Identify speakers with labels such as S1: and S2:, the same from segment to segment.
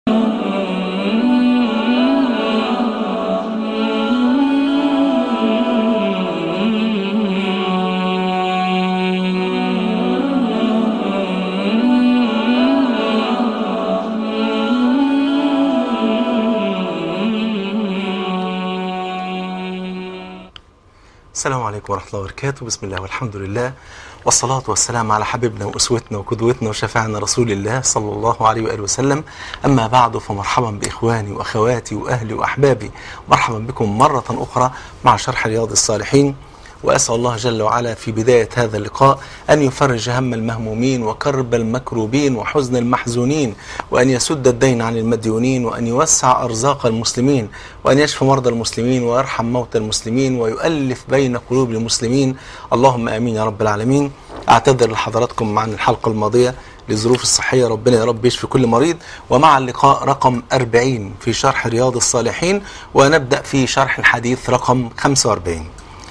S1: السلام عليكم ورحمة الله وبركاته بسم الله والحمد لله والصلاة والسلام على حبيبنا وأسوتنا وقدوتنا وشفاعنا رسول الله صلى الله عليه وآله وسلم أما بعد فمرحبا بإخواني وأخواتي وأهلي وأحبابي مرحبا بكم مرة أخرى مع شرح رياض الصالحين وأسأل الله جل وعلا في بداية هذا اللقاء أن يفرج هم المهمومين وكرب المكروبين وحزن المحزونين وأن يسد الدين عن المديونين وأن يوسع أرزاق المسلمين وأن يشفي مرضى المسلمين ويرحم موتى المسلمين ويؤلف بين قلوب المسلمين اللهم آمين يا رب العالمين أعتذر لحضراتكم عن الحلقة الماضية للظروف الصحية ربنا يا رب يشفي كل مريض ومع اللقاء رقم 40 في شرح رياض الصالحين ونبدأ في شرح الحديث رقم 45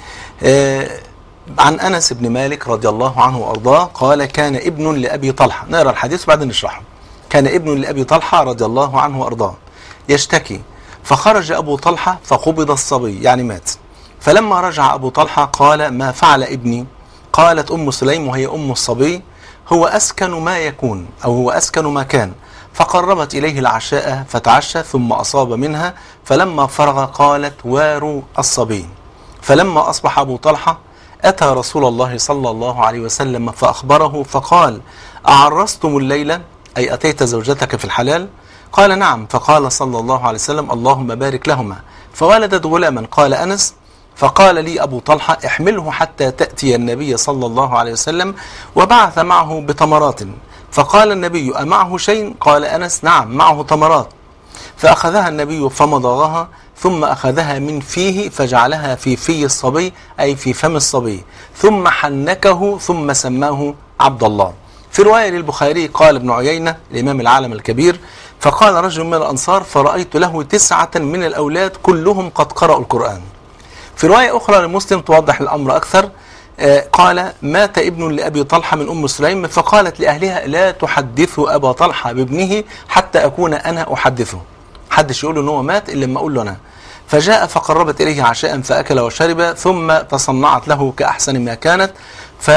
S1: آه، عن أنس بن مالك رضي الله عنه وأرضاه قال كان ابن لأبي طلحة نقرأ الحديث وبعدين نشرحه كان ابن لأبي طلحة رضي الله عنه وأرضاه يشتكي فخرج أبو طلحة فقبض الصبي يعني مات فلما رجع أبو طلحة قال ما فعل ابني قالت أم سليم وهي أم الصبي هو أسكن ما يكون أو هو أسكن ما كان فقربت إليه العشاء فتعشى ثم أصاب منها فلما فرغ قالت واروا الصبي فلما أصبح أبو طلحة أتى رسول الله صلى الله عليه وسلم فأخبره فقال أعرستم الليلة أي أتيت زوجتك في الحلال قال نعم فقال صلى الله عليه وسلم اللهم بارك لهما فولدت غلاما قال أنس فقال لي أبو طلحة احمله حتى تأتي النبي صلى الله عليه وسلم وبعث معه بتمرات فقال النبي أمعه شيء قال أنس نعم معه تمرات فأخذها النبي فمضغها ثم أخذها من فيه فجعلها في في الصبي أي في فم الصبي ثم حنكه ثم سماه عبد الله في رواية للبخاري قال ابن عيينة الإمام العالم الكبير فقال رجل من الأنصار فرأيت له تسعة من الأولاد كلهم قد قرأوا القرآن في رواية أخرى لمسلم توضح الأمر أكثر آه، قال مات ابن لأبي طلحة من أم سليم فقالت لأهلها لا تحدثوا أبا طلحة بابنه حتى أكون أنا أحدثه حدش يقول له ان هو مات الا لما اقول له انا فجاء فقربت اليه عشاء فاكل وشرب ثم تصنعت له كاحسن ما كانت ف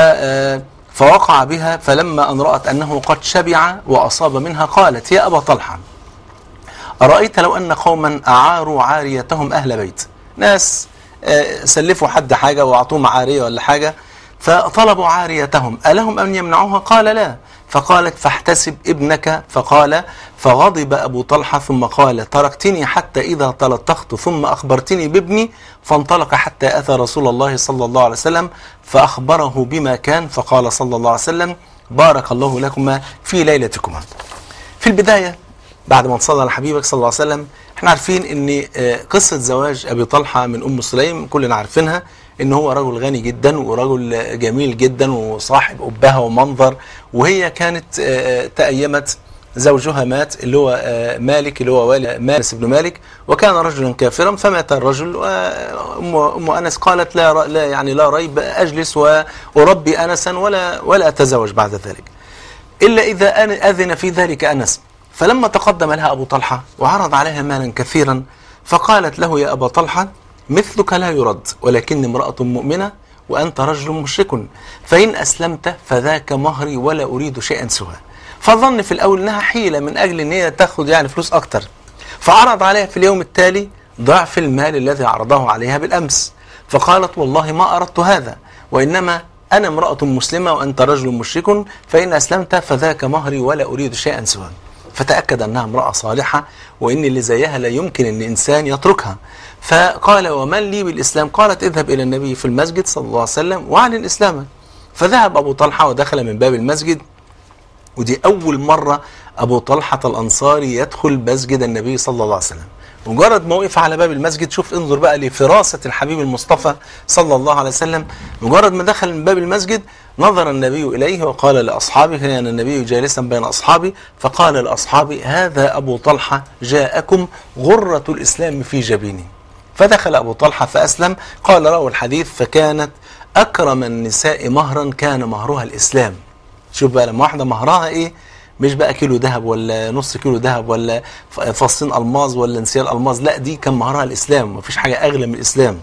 S1: فوقع بها فلما ان رات انه قد شبع واصاب منها قالت يا ابا طلحه ارايت لو ان قوما اعاروا عاريتهم اهل بيت ناس آه، سلفوا حد حاجه واعطوهم عاريه ولا حاجه فطلبوا عاريتهم ألهم أن يمنعوها قال لا فقالت فاحتسب ابنك فقال فغضب أبو طلحة ثم قال تركتني حتى إذا تلطخت ثم أخبرتني بابني فانطلق حتى أتى رسول الله صلى الله عليه وسلم فأخبره بما كان فقال صلى الله عليه وسلم بارك الله لكما في ليلتكما في البداية بعد ما نصلي على حبيبك صلى الله عليه وسلم احنا عارفين ان آه، قصة زواج أبي طلحة من أم سليم كلنا عارفينها ان هو رجل غني جدا ورجل جميل جدا وصاحب أبهة ومنظر وهي كانت آه، تأيمت زوجها مات اللي هو آه، مالك اللي هو والي مالس بن مالك وكان رجلا كافرا فمات الرجل وأم أم أنس قالت لا ر- لا يعني لا ريب أجلس وأربي أنسا ولا ولا أتزوج بعد ذلك إلا إذا أن- أذن في ذلك أنس فلما تقدم لها أبو طلحة وعرض عليها مالا كثيرا فقالت له يا أبا طلحة مثلك لا يرد ولكن امرأة مؤمنة وأنت رجل مشرك فإن أسلمت فذاك مهري ولا أريد شيئا سواه فظن في الأول أنها حيلة من أجل أن هي تاخد يعني فلوس أكتر فعرض عليها في اليوم التالي ضعف المال الذي عرضه عليها بالأمس فقالت والله ما أردت هذا وإنما أنا امرأة مسلمة وأنت رجل مشرك فإن أسلمت فذاك مهري ولا أريد شيئا سواه فتأكد أنها امرأة صالحة وإن اللي زيها لا يمكن أن إنسان يتركها فقال ومن لي بالإسلام قالت اذهب إلى النبي في المسجد صلى الله عليه وسلم واعلن إسلامك فذهب أبو طلحة ودخل من باب المسجد ودي أول مرة أبو طلحة الأنصاري يدخل مسجد النبي صلى الله عليه وسلم مجرد ما وقف على باب المسجد شوف انظر بقى لفراسة الحبيب المصطفى صلى الله عليه وسلم مجرد ما دخل من باب المسجد نظر النبي إليه وقال لأصحابه كان النبي جالسا بين أصحابه فقال لأصحابه هذا أبو طلحة جاءكم غرة الإسلام في جبينه فدخل أبو طلحة فأسلم قال له الحديث فكانت أكرم النساء مهرا كان مهرها الإسلام شوف بقى لما واحدة مهرها إيه مش بقى كيلو ذهب ولا نص كيلو ذهب ولا ف- فصين الماظ ولا انسيال الماظ لا دي كان مهرها الاسلام مفيش حاجه اغلى من الاسلام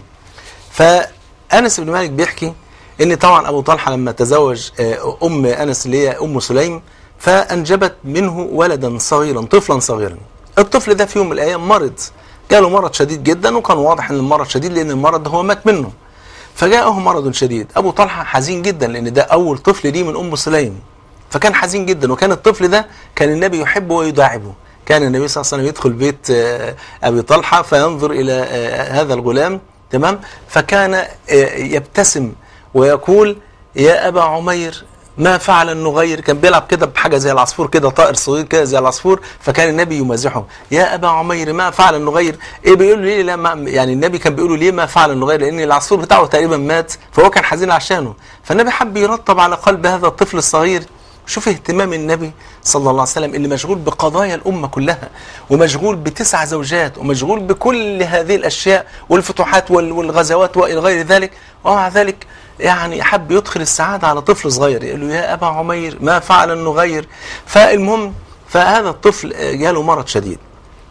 S1: فانس بن مالك بيحكي ان طبعا ابو طلحه لما تزوج آه، ام انس اللي هي ام سليم فانجبت منه ولدا صغيرا طفلا صغيرا الطفل ده في يوم من الايام مرض جاله مرض شديد جدا وكان واضح ان المرض شديد لان المرض ده هو مات منه فجاءه مرض شديد ابو طلحه حزين جدا لان ده اول طفل ليه من ام سليم فكان حزين جدا وكان الطفل ده كان النبي يحبه ويداعبه كان النبي صلى الله عليه وسلم يدخل بيت آه، ابي طلحه فينظر الى آه، هذا الغلام تمام فكان آه، يبتسم ويقول يا ابا عمير ما فعل النغير كان بيلعب كده بحاجه زي العصفور كده طائر صغير كده زي العصفور فكان النبي يمازحه يا ابا عمير ما فعل النغير ايه بيقول له ليه لا ما يعني النبي كان بيقول له ليه ما فعل النغير لان العصفور بتاعه تقريبا مات فهو كان حزين عشانه فالنبي حب يرطب على قلب هذا الطفل الصغير شوف اهتمام النبي صلى الله عليه وسلم اللي مشغول بقضايا الأمة كلها ومشغول بتسع زوجات ومشغول بكل هذه الأشياء والفتوحات وال- والغزوات وإلى غير ذلك ومع ذلك يعني حب يدخل السعادة على طفل صغير يقول له يا أبا عمير ما فعل النغير فالمهم فهذا الطفل آه، جاله مرض شديد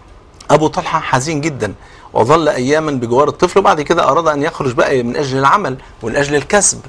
S1: أبو طلحة حزين جدا وظل أياما بجوار الطفل وبعد كده أراد أن يخرج بقى من أجل العمل ومن أجل الكسب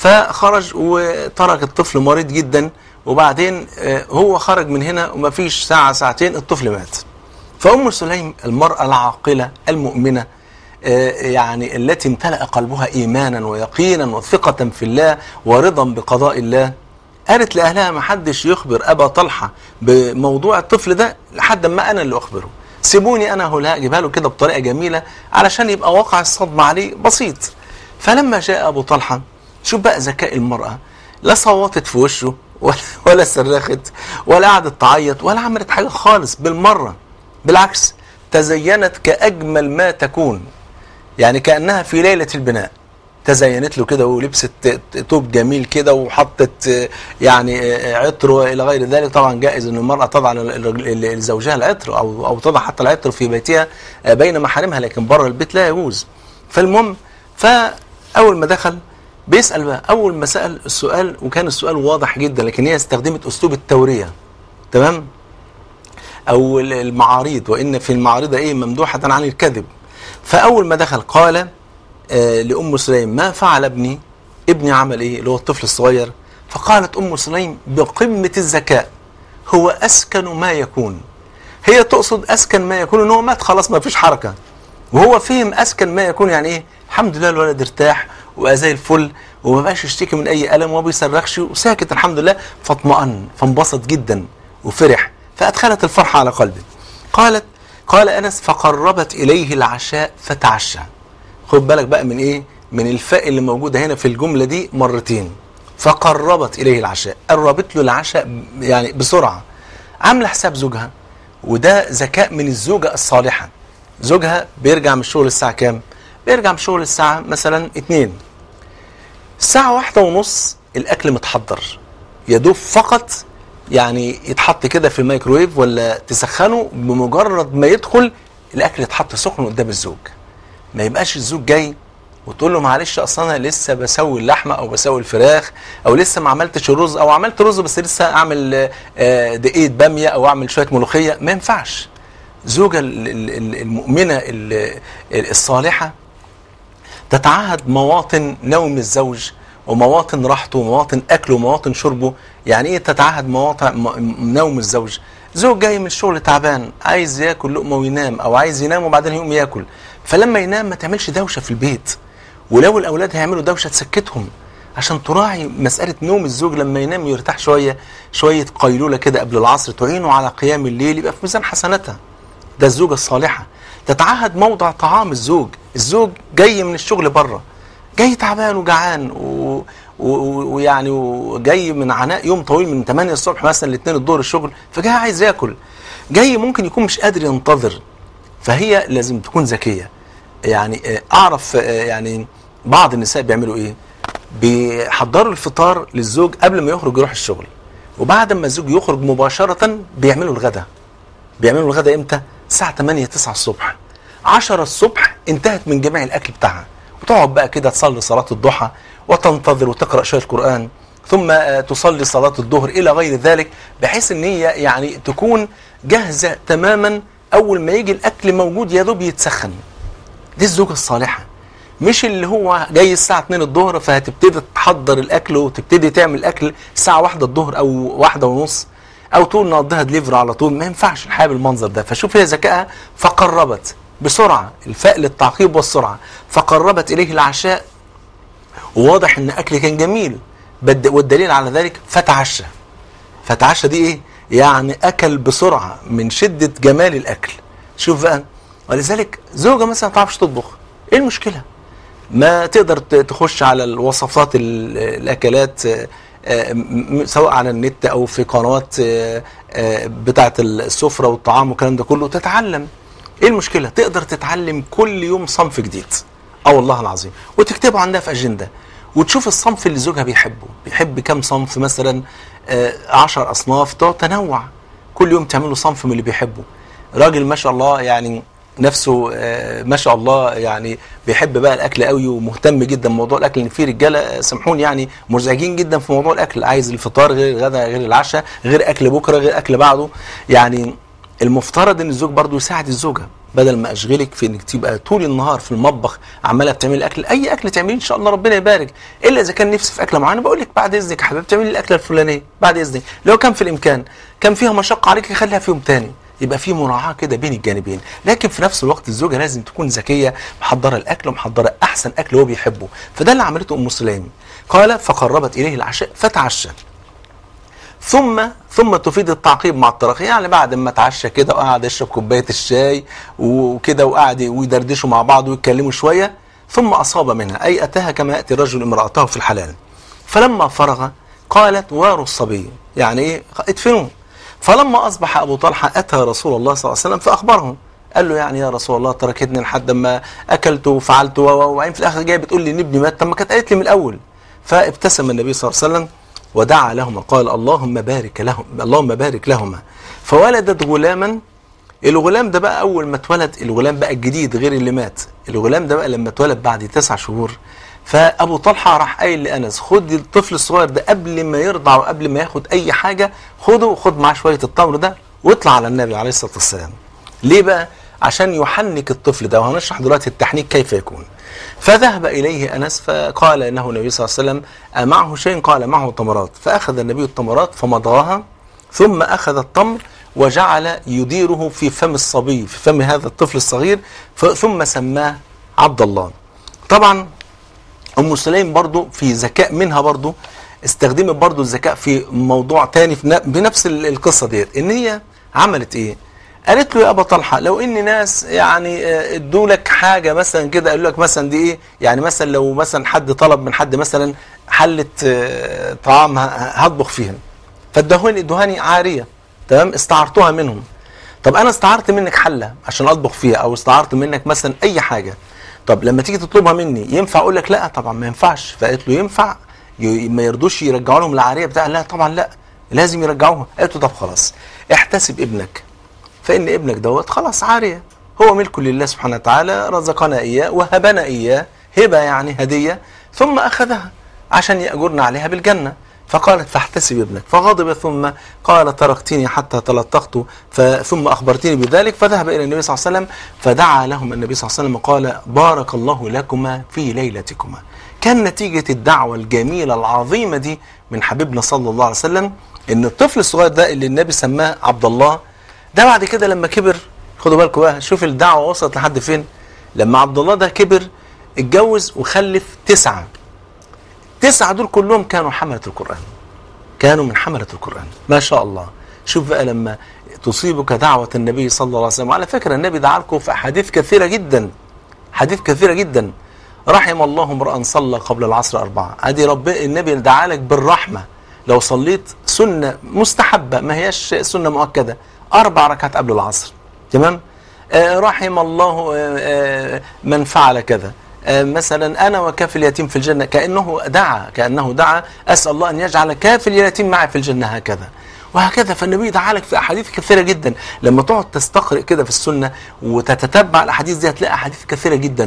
S1: فخرج وترك الطفل مريض جدا وبعدين آه، هو خرج من هنا وما فيش ساعة ساعتين الطفل مات فأم سليم المرأة العاقلة المؤمنة آه، يعني التي امتلأ قلبها إيمانا ويقينا وثقة في الله ورضا بقضاء الله قالت لأهلها ما حدش يخبر أبا طلحة بموضوع الطفل ده لحد ما أنا اللي أخبره سيبوني أنا هو أجيبها له كده بطريقة جميلة علشان يبقى واقع الصدمة عليه بسيط فلما جاء أبو طلحة شوف بقى ذكاء المرأة لا صوتت في وشه ولا, ولا صرخت ولا قعدت تعيط ولا عملت حاجة خالص بالمرة بالعكس تزينت كأجمل ما تكون يعني كأنها في ليلة البناء تزينت له كده ولبست توب جميل كده وحطت يعني عطر والى غير ذلك طبعا جائز ان المراه تضع لزوجها العطر او او تضع حتى العطر في بيتها بين محارمها لكن بره البيت لا يجوز فالمهم فاول ما دخل بيسال بقى اول ما سال السؤال وكان السؤال واضح جدا لكن هي استخدمت اسلوب التوريه تمام او المعاريض وان في المعارضه ايه ممدوحه عن الكذب فاول ما دخل قال آه لأم سليم ما فعل ابني ابني عمل ايه اللي هو الطفل الصغير فقالت أم سليم بقمة الذكاء هو أسكن ما يكون هي تقصد أسكن ما يكون ان هو مات خلاص ما فيش حركة وهو فهم أسكن ما يكون يعني ايه الحمد لله الولد ارتاح وبقى زي الفل وما بقاش يشتكي من أي ألم وما بيصرخش وساكت الحمد لله فاطمأن فانبسط جدا وفرح فأدخلت الفرحة على قلبه قالت قال أنس فقربت إليه العشاء فتعشى خد بالك بقى من ايه من الفاء اللي موجوده هنا في الجمله دي مرتين فقربت اليه العشاء قربت له العشاء يعني بسرعه عامله حساب زوجها وده ذكاء من الزوجه الصالحه زوجها بيرجع من الشغل الساعه كام بيرجع من الشغل الساعه مثلا 2 الساعه واحدة ونص الاكل متحضر يدوب فقط يعني يتحط كده في الميكرويف ولا تسخنه بمجرد ما يدخل الاكل يتحط سخن قدام الزوج ما يبقاش الزوج جاي وتقول له معلش اصل انا لسه بسوي اللحمه او بسوي الفراخ او لسه ما عملتش الرز او عملت رز بس لسه اعمل دقيقه باميه او اعمل شويه ملوخيه ما ينفعش زوجة المؤمنة الصالحة تتعهد مواطن نوم الزوج ومواطن راحته ومواطن أكله ومواطن شربه يعني إيه تتعهد مواطن نوم الزوج زوج جاي من الشغل تعبان عايز ياكل لقمة وينام أو عايز ينام وبعدين يقوم ياكل فلما ينام ما تعملش دوشة في البيت ولو الأولاد هيعملوا دوشة تسكتهم عشان تراعي مسألة نوم الزوج لما ينام يرتاح شوية شوية قيلولة كده قبل العصر تعينه على قيام الليل يبقى في ميزان حسناتها ده الزوجة الصالحة تتعهد موضع طعام الزوج الزوج جاي من الشغل بره جاي تعبان وجعان و... ويعني وجاي من عناء يوم طويل من 8 الصبح مثلا ل 2 الظهر الشغل فجاي عايز ياكل جاي ممكن يكون مش قادر ينتظر فهي لازم تكون ذكيه يعني اعرف يعني بعض النساء بيعملوا ايه بيحضروا الفطار للزوج قبل ما يخرج يروح الشغل وبعد ما الزوج يخرج مباشره بيعملوا الغداء بيعملوا الغداء امتى الساعه 8 9 الصبح 10 الصبح انتهت من جميع الاكل بتاعها وتقعد بقى كده تصلي صلاه الضحى وتنتظر وتقرا شويه قران ثم آه، تصلي صلاة الظهر إلى غير ذلك بحيث أن هي يعني تكون جاهزة تماما أول ما يجي الأكل موجود يا دوب يتسخن دي الزوجة الصالحة مش اللي هو جاي الساعة 2 الظهر فهتبتدي تحضر الأكل وتبتدي تعمل أكل الساعة واحدة الظهر أو واحدة ونص أو تقول نقضيها دليفر على طول ما ينفعش الحياة بالمنظر ده فشوف هي ذكائها فقربت بسرعة الفاء للتعقيب والسرعة فقربت إليه العشاء وواضح ان اكل كان جميل بد- والدليل على ذلك فتعشى فتعشى دي ايه يعني اكل بسرعه من شده جمال الاكل شوف بقى ولذلك زوجه مثلا ما تعرفش تطبخ ايه المشكله ما تقدر ت- تخش على الوصفات ال- الاكلات آه، آه، م- سواء على النت او في قنوات آه، آه، بتاعه السفره والطعام والكلام ده كله تتعلم ايه المشكله تقدر تتعلم كل يوم صنف جديد اه والله العظيم وتكتبه عندها في اجنده وتشوف الصنف اللي زوجها بيحبه بيحب كم صنف مثلا آه، عشر اصناف تقعد تنوع كل يوم تعمله صنف من اللي بيحبه راجل ما شاء الله يعني نفسه آه، ما شاء الله يعني بيحب بقى الاكل قوي ومهتم جدا بموضوع الاكل ان في رجاله آه، سامحوني يعني مزعجين جدا في موضوع الاكل عايز الفطار غير الغداء غير العشاء غير اكل بكره غير اكل بعده يعني المفترض ان الزوج برضه يساعد الزوجه بدل ما اشغلك في انك تبقى طول النهار في المطبخ عماله بتعملي اكل اي اكل تعمليه ان شاء الله ربنا يبارك الا اذا كان نفسي في اكله معينه بقول لك بعد اذنك يا حبيبتي اعملي الاكله الفلانيه بعد اذنك لو كان في الامكان كان فيها مشقه عليك خليها في يوم تاني يبقى في مراعاه كده بين الجانبين لكن في نفس الوقت الزوجه لازم تكون ذكيه محضره الاكل ومحضره احسن اكل هو بيحبه فده اللي عملته ام سليم قال فقربت اليه العشاء فتعشى ثم ثم تفيد التعقيب مع التراخي يعني بعد ما اتعشى كده وقعد يشرب كوبايه الشاي وكده وقعد ويدردشوا مع بعض ويتكلموا شويه ثم اصاب منها اي اتاها كما ياتي الرجل امراته في الحلال فلما فرغ قالت واروا الصبي يعني ايه ادفنوه فلما اصبح ابو طلحه اتى رسول الله صلى الله عليه وسلم فاخبره قال له يعني يا رسول الله تركتني لحد ما اكلت وفعلت و- و- وبعدين في الاخر جايه بتقول لي ان ابني مات طب ما كانت قالت لي من الاول فابتسم النبي صلى الله عليه وسلم ودعا لهما قال اللهم بارك لهم اللهم بارك لهما فولدت غلاما الغلام ده بقى اول ما اتولد الغلام بقى الجديد غير اللي مات الغلام ده بقى لما اتولد بعد تسع شهور فابو طلحه راح قايل لانس خد الطفل الصغير ده قبل ما يرضع وقبل ما ياخد اي حاجه خده وخد معاه شويه التمر ده واطلع على النبي عليه الصلاه والسلام ليه بقى عشان يحنك الطفل ده وهنشرح دلوقتي التحنيك كيف يكون فذهب إليه أنس فقال إنه النبي صلى الله عليه وسلم أمعه شيء قال معه تمرات فأخذ النبي التمرات فمضغها ثم أخذ التمر وجعل يديره في فم الصبي في فم هذا الطفل الصغير ف- ثم سماه عبد الله طبعا ام سليم برضو في ذكاء منها برضو استخدمت برضو الذكاء في موضوع تاني في ن- بنفس ال- القصه ديت ان هي عملت ايه قالت له يا ابا طلحه لو ان ناس يعني آه، ادوا لك حاجه مثلا كده قالوا لك مثلا دي ايه يعني مثلا لو مثلا حد طلب من حد مثلا حله آه، طعام ه- هطبخ فيها فادهوني ادهاني عاريه تمام استعرتها منهم طب انا استعرت منك حله عشان اطبخ فيها او استعرت منك مثلا اي حاجه طب لما تيجي تطلبها مني ينفع اقول لك لا طبعا ما ينفعش فقالت له ينفع ي- ما يرضوش يرجعوا لهم العاريه بتاع لا طبعا لا لازم يرجعوها قالت له طب خلاص احتسب ابنك فان ابنك دوت خلاص عاريه هو ملك لله سبحانه وتعالى رزقنا اياه وهبنا اياه هبه يعني هديه ثم اخذها عشان ياجرنا عليها بالجنه فقالت فاحتسب ابنك فغضب ثم قال تركتني حتى تلطخت ف- ثم اخبرتني بذلك فذهب الى النبي صلى الله عليه وسلم فدعا لهم النبي صلى الله عليه وسلم وقال بارك الله لكما في ليلتكما كان نتيجه الدعوه الجميله العظيمه دي من حبيبنا صلى الله عليه وسلم ان الطفل الصغير ده اللي النبي سماه عبد الله ده بعد كده لما كبر خدوا بالكم بقى شوف الدعوه وصلت لحد فين لما عبد الله ده كبر اتجوز وخلف تسعه تسعه دول كلهم كانوا حمله القران كانوا من حمله القران ما شاء الله شوف بقى لما تصيبك دعوه النبي صلى الله عليه وسلم وعلى فكره النبي دعا لكم في احاديث كثيره جدا حديث كثيره جدا رحم الله امرا صلى قبل العصر اربعه ادي رب النبي دعا لك بالرحمه لو صليت سنه مستحبه ما هياش سنه مؤكده اربع ركعات قبل العصر تمام آه رحم الله آه آه من فعل كذا آه مثلا انا وكافل اليتيم في الجنه كانه دعا كانه دعا اسال الله ان يجعل كافل اليتيم معي في الجنه هكذا وهكذا فالنبي دعا لك في احاديث كثيره جدا لما تقعد تستقرئ كده في السنه وتتتبع الاحاديث دي هتلاقي احاديث كثيره جدا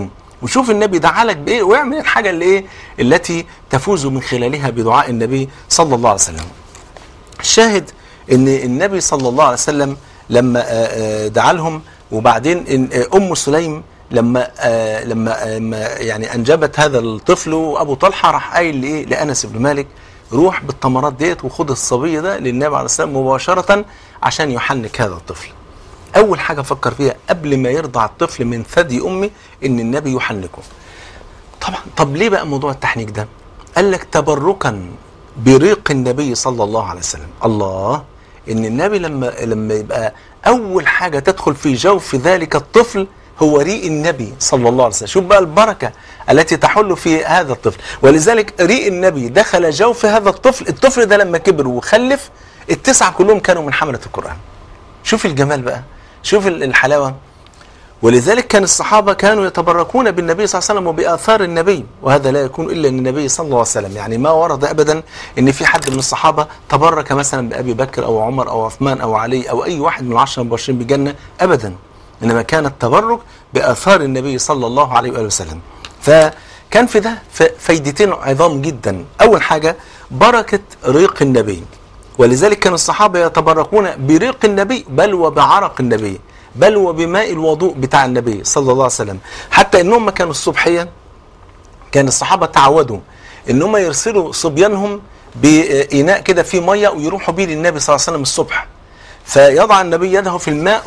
S1: وشوف النبي دعا لك بايه واعمل الحاجه اللي ايه التي تفوز من خلالها بدعاء النبي صلى الله عليه وسلم الشاهد ان النبي صلى الله عليه وسلم لما آه، آه، دعا لهم وبعدين إن- آه، ام سليم لما آه، لما آه، ما- يعني انجبت هذا الطفل وابو طلحه راح قايل لايه لانس بن مالك روح بالتمرات ديت وخد الصبي ده للنبي عليه السلام مباشره عشان يحنك هذا الطفل اول حاجه فكر فيها قبل ما يرضع الطفل من ثدي امه ان النبي يحنكه طبعا طب ليه بقى موضوع التحنيك ده قال لك تبركا بريق النبي صلى الله عليه وسلم الله ان النبي لما لما يبقى اول حاجه تدخل في جوف ذلك الطفل هو ريق النبي صلى الله عليه وسلم شوف بقى البركه التي تحل في هذا الطفل ولذلك ريق النبي دخل جوف هذا الطفل الطفل ده لما كبر وخلف التسعه كلهم كانوا من حمله القران شوف الجمال بقى شوف الحلاوه ولذلك كان الصحابة كانوا يتبركون بالنبي صلى الله عليه وسلم وبآثار النبي وهذا لا يكون إلا أن النبي صلى الله عليه وسلم يعني ما ورد أبدا أن في حد من الصحابة تبرك مثلا بأبي بكر أو عمر أو عثمان أو علي أو أي واحد من العشرة المبشرين بالجنة أبدا إنما كان التبرك بآثار النبي صلى الله عليه وآله وسلم فكان في ده ف- فايدتين عظام جدا أول حاجة بركة ريق النبي ولذلك كان الصحابة يتبركون بريق النبي بل وبعرق النبي بل وبماء الوضوء بتاع النبي صلى الله عليه وسلم حتى انهم ما كانوا الصبحيه كان الصحابه تعودوا ان هم يرسلوا صبيانهم بإناء كده فيه ميه ويروحوا بيه للنبي صلى الله عليه وسلم الصبح فيضع النبي يده في الماء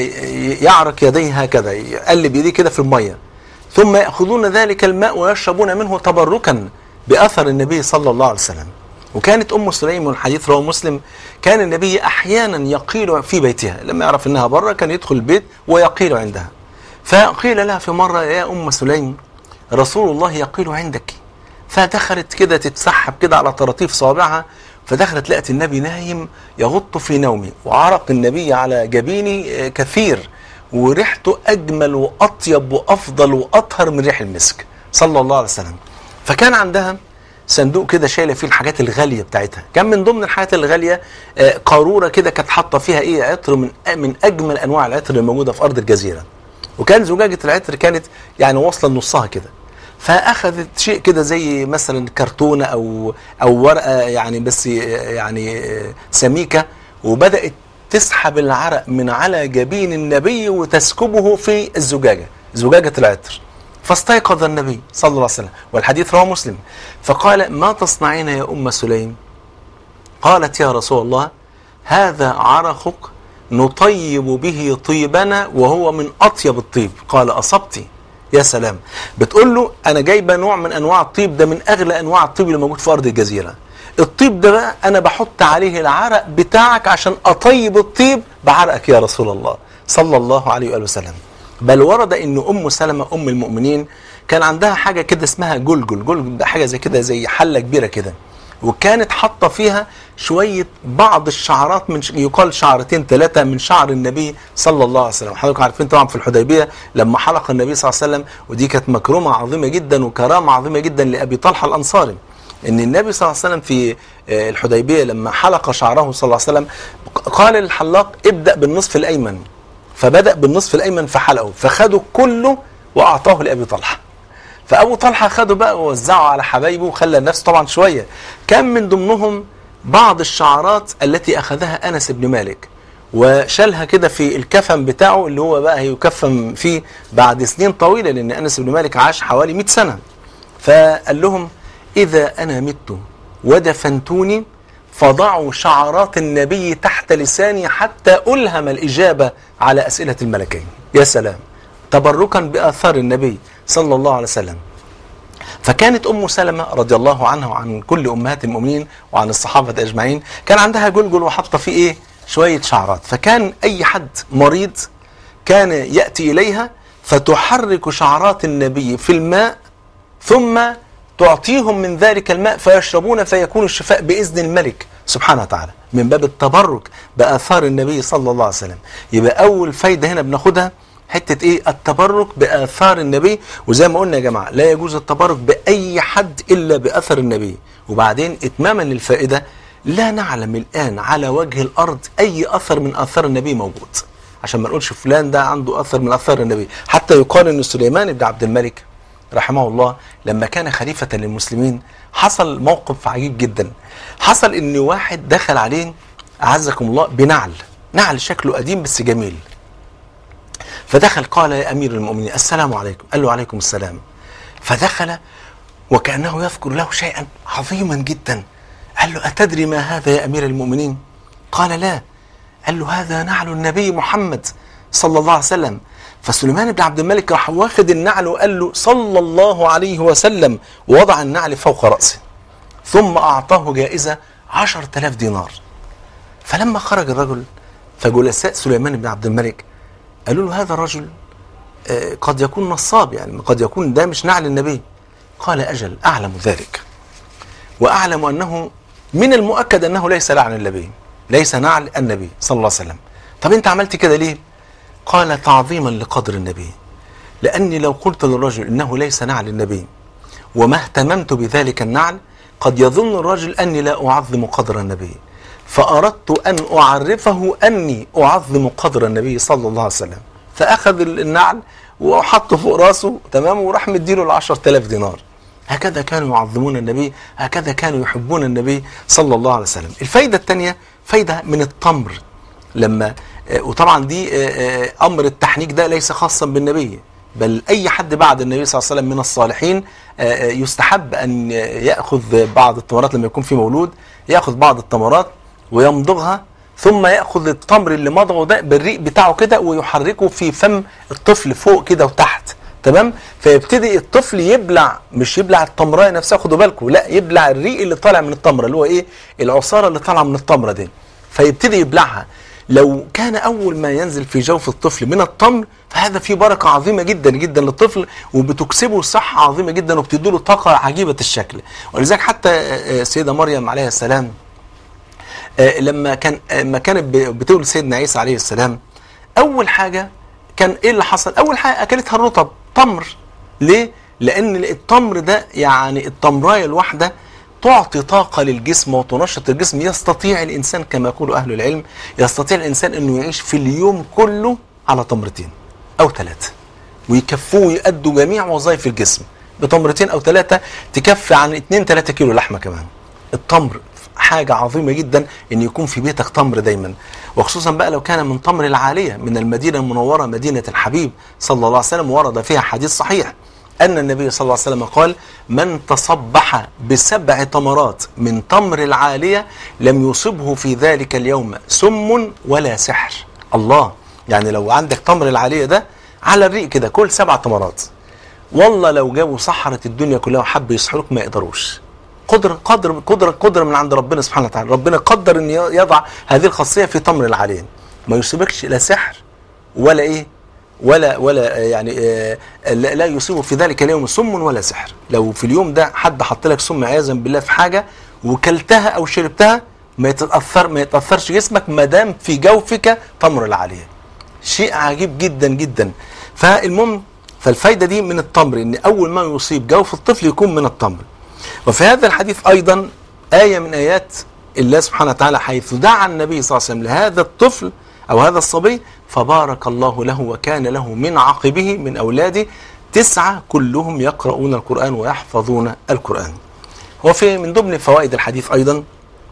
S1: ويعرك يديه هكذا يقلب يديه كده في الميه ثم ياخذون ذلك الماء ويشربون منه تبركا باثر النبي صلى الله عليه وسلم وكانت ام سليم والحديث رواه مسلم كان النبي احيانا يقيل في بيتها لما يعرف انها بره كان يدخل البيت ويقيل عندها فقيل لها في مره يا ام سليم رسول الله يقيل عندك فدخلت كده تتسحب كده على طراطيف صوابعها فدخلت لقت النبي نايم يغط في نومه وعرق النبي على جبينه آه، كثير وريحته اجمل واطيب وافضل واطهر من ريح المسك صلى الله عليه وسلم فكان عندها صندوق كده شايله فيه الحاجات الغاليه بتاعتها كان من ضمن الحاجات الغاليه آه، قاروره كده كانت حاطه فيها ايه عطر من من اجمل انواع العطر الموجوده في ارض الجزيره وكان زجاجه العطر كانت يعني واصله لنصها كده فاخذت شيء كده زي مثلا كرتونه او او ورقه يعني بس يعني سميكه وبدات تسحب العرق من على جبين النبي وتسكبه في الزجاجه زجاجه العطر فاستيقظ النبي صلى الله عليه وسلم والحديث رواه مسلم فقال ما تصنعين يا ام سليم قالت يا رسول الله هذا عرقك نطيب به طيبنا وهو من اطيب الطيب قال اصبتي يا سلام بتقول له انا جايبه نوع من انواع الطيب ده من اغلى انواع الطيب اللي موجود في ارض الجزيره الطيب ده بقى انا بحط عليه العرق بتاعك عشان اطيب الطيب بعرقك يا رسول الله صلى الله عليه واله وسلم بل ورد ان ام سلمه ام المؤمنين كان عندها حاجه كده اسمها جلجل جلجل ده حاجه زي كده زي حله كبيره كده وكانت حاطه فيها شويه بعض الشعرات من ش... يقال شعرتين ثلاثه من شعر النبي صلى الله عليه وسلم حضراتكم عارفين طبعا في الحديبيه لما حلق النبي صلى الله عليه وسلم ودي كانت مكرمه عظيمه جدا وكرامه عظيمه جدا لابي طلحه الانصاري ان النبي صلى الله عليه وسلم في آه، الحديبيه لما حلق شعره صلى الله عليه وسلم قال للحلاق ابدا بالنصف الايمن فبدا بالنصف الايمن فحلقه فخده كله واعطاه لابي طلحه فابو طلحه خده بقى ووزعه على حبايبه وخلى نفسه طبعا شويه كان من ضمنهم بعض الشعرات التي اخذها انس بن مالك وشالها كده في الكفن بتاعه اللي هو بقى هيكفن فيه بعد سنين طويله لان انس بن مالك عاش حوالي 100 سنه فقال لهم اذا انا مت ودفنتوني فضعوا شعرات النبي تحت لساني حتى الهم الاجابه على اسئله الملكين يا سلام تبركا باثار النبي صلى الله عليه وسلم فكانت ام سلمه رضي الله عنها وعن كل امهات المؤمنين وعن الصحابه اجمعين كان عندها جلجل وحاطه فيه ايه شويه شعرات فكان اي حد مريض كان ياتي اليها فتحرك شعرات النبي في الماء ثم تعطيهم من ذلك الماء فيشربون فيكون الشفاء باذن الملك سبحانه وتعالى من باب التبرك باثار النبي صلى الله عليه وسلم يبقى اول فايده هنا بناخدها حته ايه التبرك باثار النبي وزي ما قلنا يا جماعه لا يجوز التبرك باي حد الا باثر النبي وبعدين اتماما للفائده لا نعلم الان على وجه الارض اي اثر من اثار النبي موجود عشان ما نقولش فلان ده عنده اثر من اثار النبي حتى يقال ان سليمان بن عبد الملك رحمه الله لما كان خليفة للمسلمين حصل موقف عجيب جدا حصل ان واحد دخل عليه اعزكم الله بنعل نعل شكله قديم بس جميل فدخل قال يا امير المؤمنين السلام عليكم قال له عليكم السلام فدخل وكانه يذكر له شيئا عظيما جدا قال له اتدري ما هذا يا امير المؤمنين قال لا قال له هذا نعل النبي محمد صلى الله عليه وسلم فسليمان بن عبد الملك راح واخد النعل وقال له صلى الله عليه وسلم ووضع النعل فوق رأسه ثم أعطاه جائزة عشر تلاف دينار فلما خرج الرجل فجلساء سليمان بن عبد الملك قالوا له هذا الرجل آه، قد يكون نصاب يعني قد يكون ده مش نعل النبي قال أجل أعلم ذلك وأعلم أنه من المؤكد أنه ليس نعل النبي ليس نعل النبي صلى الله عليه وسلم طب أنت عملت كده ليه قال تعظيما لقدر النبي لأني لو قلت للرجل إنه ليس نعل النبي وما اهتممت بذلك النعل قد يظن الرجل أني لا أعظم قدر النبي فأردت أن أعرفه أني أعظم قدر النبي صلى الله عليه وسلم فأخذ النعل وحطه فوق راسه تمام وراح مديله العشر تلاف دينار هكذا كانوا يعظمون النبي هكذا كانوا يحبون النبي صلى الله عليه وسلم الفايدة الثانية فايدة من التمر لما آه، وطبعا دي آه، آه، امر التحنيك ده ليس خاصا بالنبي بل اي حد بعد النبي صلى الله عليه وسلم من الصالحين آه، آه، يستحب ان ياخذ بعض التمرات لما يكون في مولود ياخذ بعض التمرات ويمضغها ثم ياخذ التمر اللي مضغه ده بالريق بتاعه كده ويحركه في فم الطفل فوق كده وتحت تمام فيبتدي الطفل يبلع مش يبلع التمرايه نفسها خدوا بالكم لا يبلع الريق اللي طالع من التمره اللي هو ايه العصاره اللي طالعه من التمره دي فيبتدي يبلعها لو كان اول ما ينزل في جوف الطفل من التمر فهذا فيه بركه عظيمه جدا جدا للطفل وبتكسبه صحه عظيمه جدا وبتديله طاقه عجيبه الشكل ولذلك حتى آه، آه، السيده مريم عليها السلام آه، لما كان آه، لما كانت ب- بتولد سيدنا عيسى عليه السلام اول حاجه كان ايه اللي حصل اول حاجه اكلتها الرطب تمر ليه لان التمر ده يعني التمرايه الواحده تعطي طاقة للجسم وتنشط الجسم يستطيع الإنسان كما يقول أهل العلم يستطيع الإنسان أنه يعيش في اليوم كله على تمرتين أو ثلاثة ويكفوه ويأدوا جميع وظائف الجسم بتمرتين أو ثلاثة تكفي عن 2 3 كيلو لحمة كمان التمر حاجة عظيمة جدا ان يكون في بيتك تمر دايما وخصوصا بقى لو كان من تمر العالية من المدينة المنورة مدينة الحبيب صلى الله عليه وسلم ورد فيها حديث صحيح أن النبي صلى الله عليه وسلم قال من تصبح بسبع تمرات من تمر العالية لم يصبه في ذلك اليوم سم ولا سحر الله يعني لو عندك تمر العالية ده على الريق كده كل سبع تمرات والله لو جابوا سحرة الدنيا كلها وحبوا يسحروك ما يقدروش قدر قدر قدر قدر من عند ربنا سبحانه وتعالى ربنا قدر ان يضع هذه الخاصيه في تمر العلين ما يصيبكش لا سحر ولا ايه ولا ولا آه، يعني آه، لا لا يصيبه في ذلك اليوم سم ولا سحر لو في اليوم ده حد حط لك سم عياذا بالله في حاجه وكلتها او شربتها ما يتاثر ما يتاثرش جسمك ما دام في جوفك تمر العاليه شيء عجيب جدا جدا فالمهم فالفايده دي من التمر ان اول ما يصيب جوف الطفل يكون من التمر وفي هذا الحديث ايضا ايه من ايات الله سبحانه وتعالى حيث دعا النبي صلى الله عليه وسلم لهذا الطفل او هذا الصبي فبارك الله له وكان له من عقبه من اولاده تسعه كلهم يقرؤون القران ويحفظون القران. وفي من ضمن فوائد الحديث ايضا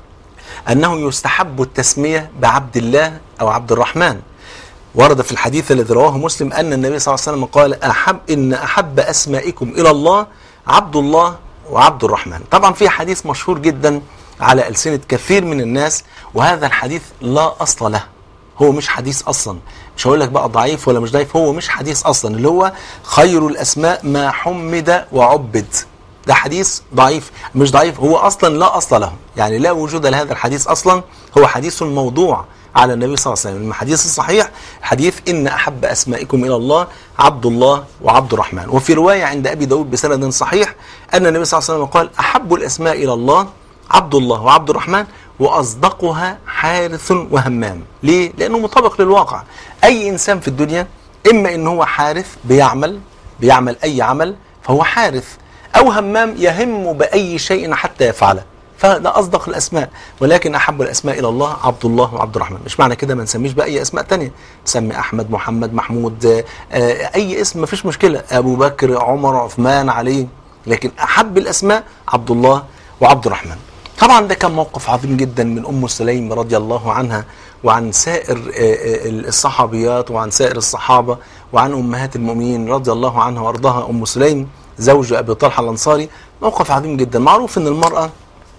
S1: انه يستحب التسميه بعبد الله او عبد الرحمن. ورد في الحديث الذي رواه مسلم ان النبي صلى الله عليه وسلم قال احب ان احب اسمائكم الى الله عبد الله وعبد الرحمن. طبعا في حديث مشهور جدا على السنه كثير من الناس وهذا الحديث لا اصل له. هو مش حديث اصلا مش هقول لك بقى ضعيف ولا مش ضعيف هو مش حديث اصلا اللي هو خير الاسماء ما حمد وعبد ده حديث ضعيف مش ضعيف هو اصلا لا اصل له يعني لا وجود لهذا الحديث اصلا هو حديث موضوع على النبي صلى الله عليه وسلم الحديث الصحيح حديث ان احب اسمائكم الى الله عبد الله وعبد الرحمن وفي روايه عند ابي داود بسند صحيح ان النبي صلى الله عليه وسلم قال احب الاسماء الى الله عبد الله وعبد الرحمن واصدقها حارث وهمام ليه لانه مطابق للواقع اي انسان في الدنيا اما ان هو حارث بيعمل بيعمل اي عمل فهو حارث او همام يهم باي شيء حتى يفعله فده اصدق الاسماء ولكن احب الاسماء الى الله عبد الله وعبد الرحمن مش معنى كده ما نسميش باي اسماء تانية نسمي احمد محمد محمود آه، آه، اي اسم ما فيش مشكله ابو بكر عمر عثمان علي لكن احب الاسماء عبد الله وعبد الرحمن طبعا ده كان موقف عظيم جدا من ام سليم رضي الله عنها وعن سائر آه، آه، الصحابيات وعن سائر الصحابه وعن امهات المؤمنين رضي الله عنها وارضاها ام سليم زوج ابي طلحه الانصاري موقف عظيم جدا معروف ان المراه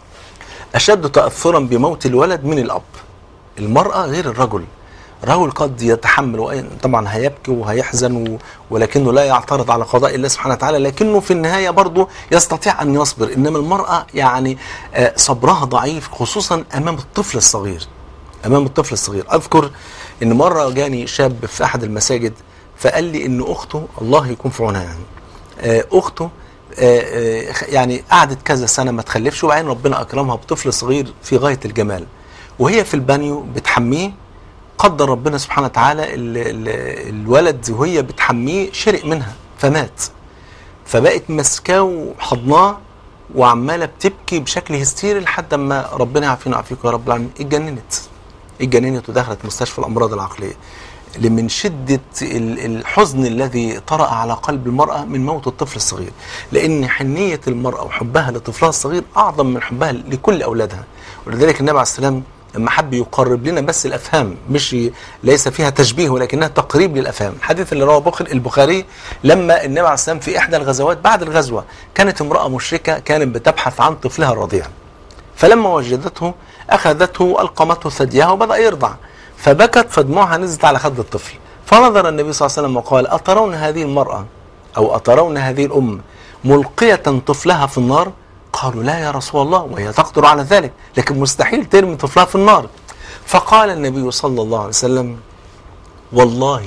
S1: اشد تاثرا بموت الولد من الاب المراه غير الرجل الرجل قد يتحمل وإن- طبعا هيبكي وهيحزن و- ولكنه لا يعترض على قضاء الله سبحانه وتعالى لكنه في النهايه برضه يستطيع ان يصبر انما المراه يعني آه، صبرها ضعيف خصوصا امام الطفل الصغير امام الطفل الصغير اذكر ان مره جاني شاب في احد المساجد فقال لي ان اخته الله يكون في عونها يعني آه، اخته آه، آه، يعني قعدت كذا سنه ما تخلفش وبعدين ربنا اكرمها بطفل صغير في غايه الجمال وهي في البانيو بتحميه قدر ربنا سبحانه وتعالى ال ال الولد وهي بتحميه شرق منها فمات فبقت ماسكاه وحضناه وعماله بتبكي بشكل هستيري لحد ما ربنا يعافينا ويعافيكم يا رب العالمين اتجننت اتجننت ودخلت مستشفى الامراض العقليه من شدة ال- الحزن الذي طرأ على قلب المرأة من موت الطفل الصغير لأن حنية المرأة وحبها لطفلها الصغير أعظم من حبها لكل أولادها ولذلك النبي عليه السلام لما حب يقرب لنا بس الافهام مش ي- ليس فيها تشبيه ولكنها تقريب للافهام الحديث اللي رواه بخل البخاري لما النبي عليه السلام في احدى الغزوات بعد الغزوه كانت امراه مشركه كانت بتبحث عن طفلها الرضيع فلما وجدته اخذته والقمته ثديها وبدا يرضع فبكت فدموعها نزلت على خد الطفل فنظر النبي صلى الله عليه وسلم وقال اترون هذه المراه او اترون هذه الام ملقيه طفلها في النار قالوا لا يا رسول الله وهي تقدر على ذلك لكن مستحيل ترمي طفلها في النار فقال النبي صلى الله عليه وسلم والله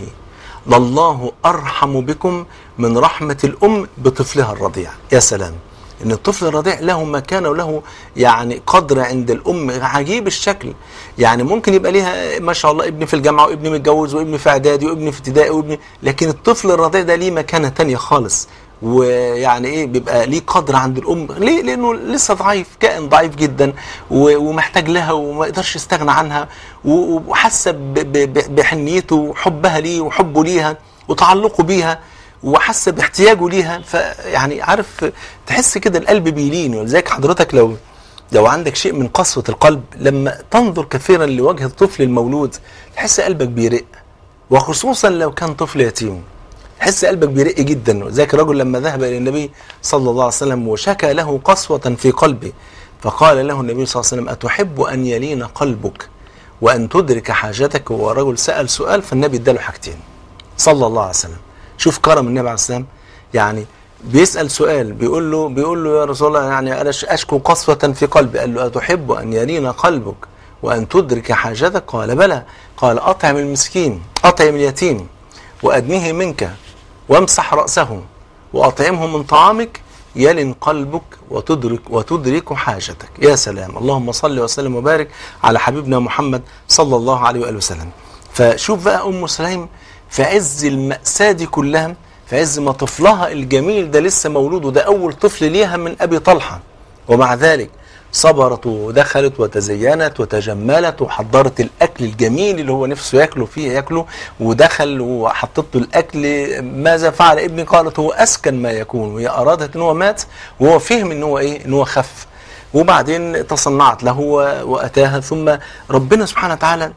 S1: لله ارحم بكم من رحمه الام بطفلها الرضيع يا سلام ان الطفل الرضيع له مكانه وله يعني قدر عند الام عجيب الشكل يعني ممكن يبقى ليها ما شاء الله ابني في الجامعه وابني متجوز وابني في اعدادي وابني في ابتدائي وابني لكن الطفل الرضيع ده ليه مكانه تانية خالص ويعني ايه بيبقى ليه قدر عند الام ليه لانه لسه ضعيف كائن ضعيف جدا و- ومحتاج لها وما يقدرش يستغنى عنها و- وحاسه ب- ب- ب- بحنيته وحبها ليه وحبه ليها وتعلقه بيها وحاسه باحتياجه ليها فيعني عارف تحس كده القلب بيلين ولذلك حضرتك لو لو عندك شيء من قسوه القلب لما تنظر كثيرا لوجه الطفل المولود تحس قلبك بيرق وخصوصا لو كان طفل يتيم تحس قلبك بيرق جدا ذاك الرجل لما ذهب الى النبي صلى الله عليه وسلم وشكى له قسوه في قلبه فقال له النبي صلى الله عليه وسلم اتحب ان يلين قلبك وان تدرك حاجتك هو رجل سال سؤال فالنبي اداله حاجتين صلى الله عليه وسلم شوف كرم النبي عليه السلام يعني بيسأل سؤال بيقول له بيقول له يا رسول الله يعني انا اشكو قسوة في قلبي قال له أتحب أن يلين قلبك وأن تدرك حاجتك قال بلى قال أطعم المسكين أطعم اليتيم وأدنه منك وامسح رأسه وأطعمه من طعامك يلن قلبك وتدرك وتدرك حاجتك يا سلام اللهم صل وسلم وبارك على حبيبنا محمد صلى الله عليه وآله وسلم فشوف بقى أم سليم في عز المأساة دي كلها في عز ما طفلها الجميل ده لسه مولود وده أول طفل ليها من أبي طلحة ومع ذلك صبرت ودخلت وتزينت وتجملت وحضرت الأكل الجميل اللي هو نفسه ياكله فيه ياكله ودخل وحطت له الأكل ماذا فعل ابني قالت هو أسكن ما يكون وهي أرادت إن هو مات وهو فهم إن هو إيه إن هو خف وبعدين تصنعت له وأتاها ثم ربنا سبحانه وتعالى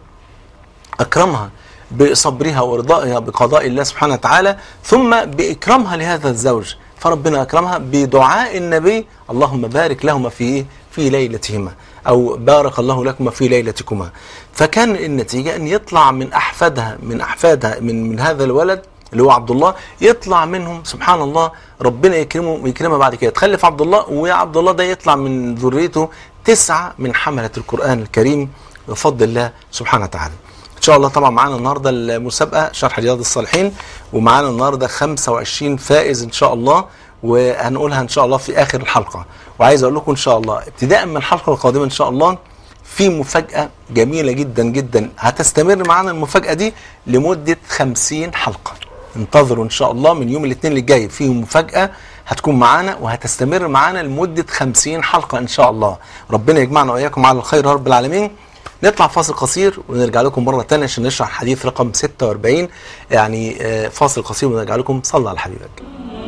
S1: أكرمها بصبرها ورضائها بقضاء الله سبحانه وتعالى ثم بإكرامها لهذا الزوج فربنا أكرمها بدعاء النبي اللهم بارك لهما في إيه؟ في ليلتهما أو بارك الله لكما في ليلتكما فكان النتيجة أن يطلع من أحفادها من أحفادها من, من هذا الولد اللي هو عبد الله يطلع منهم سبحان الله ربنا يكرمه يكرمها بعد كده تخلف عبد الله ويا عبد الله ده يطلع من ذريته تسعة من حملة القرآن الكريم بفضل الله سبحانه وتعالى ان شاء الله طبعا معانا النهارده المسابقه شرح رياض الصالحين ومعانا النهارده 25 فائز ان شاء الله وهنقولها ان شاء الله في اخر الحلقه وعايز اقول لكم ان شاء الله ابتداء من الحلقه القادمه ان شاء الله في مفاجاه جميله جدا جدا هتستمر معانا المفاجاه دي لمده 50 حلقه انتظروا ان شاء الله من يوم الاثنين اللي جاي فيه مفاجاه هتكون معانا وهتستمر معانا لمده 50 حلقه ان شاء الله ربنا يجمعنا واياكم على الخير يا رب العالمين نطلع فاصل قصير ونرجع لكم مره ثانيه عشان نشرح حديث رقم 46 يعني آه، فاصل قصير ونرجع لكم صلى على حبيبك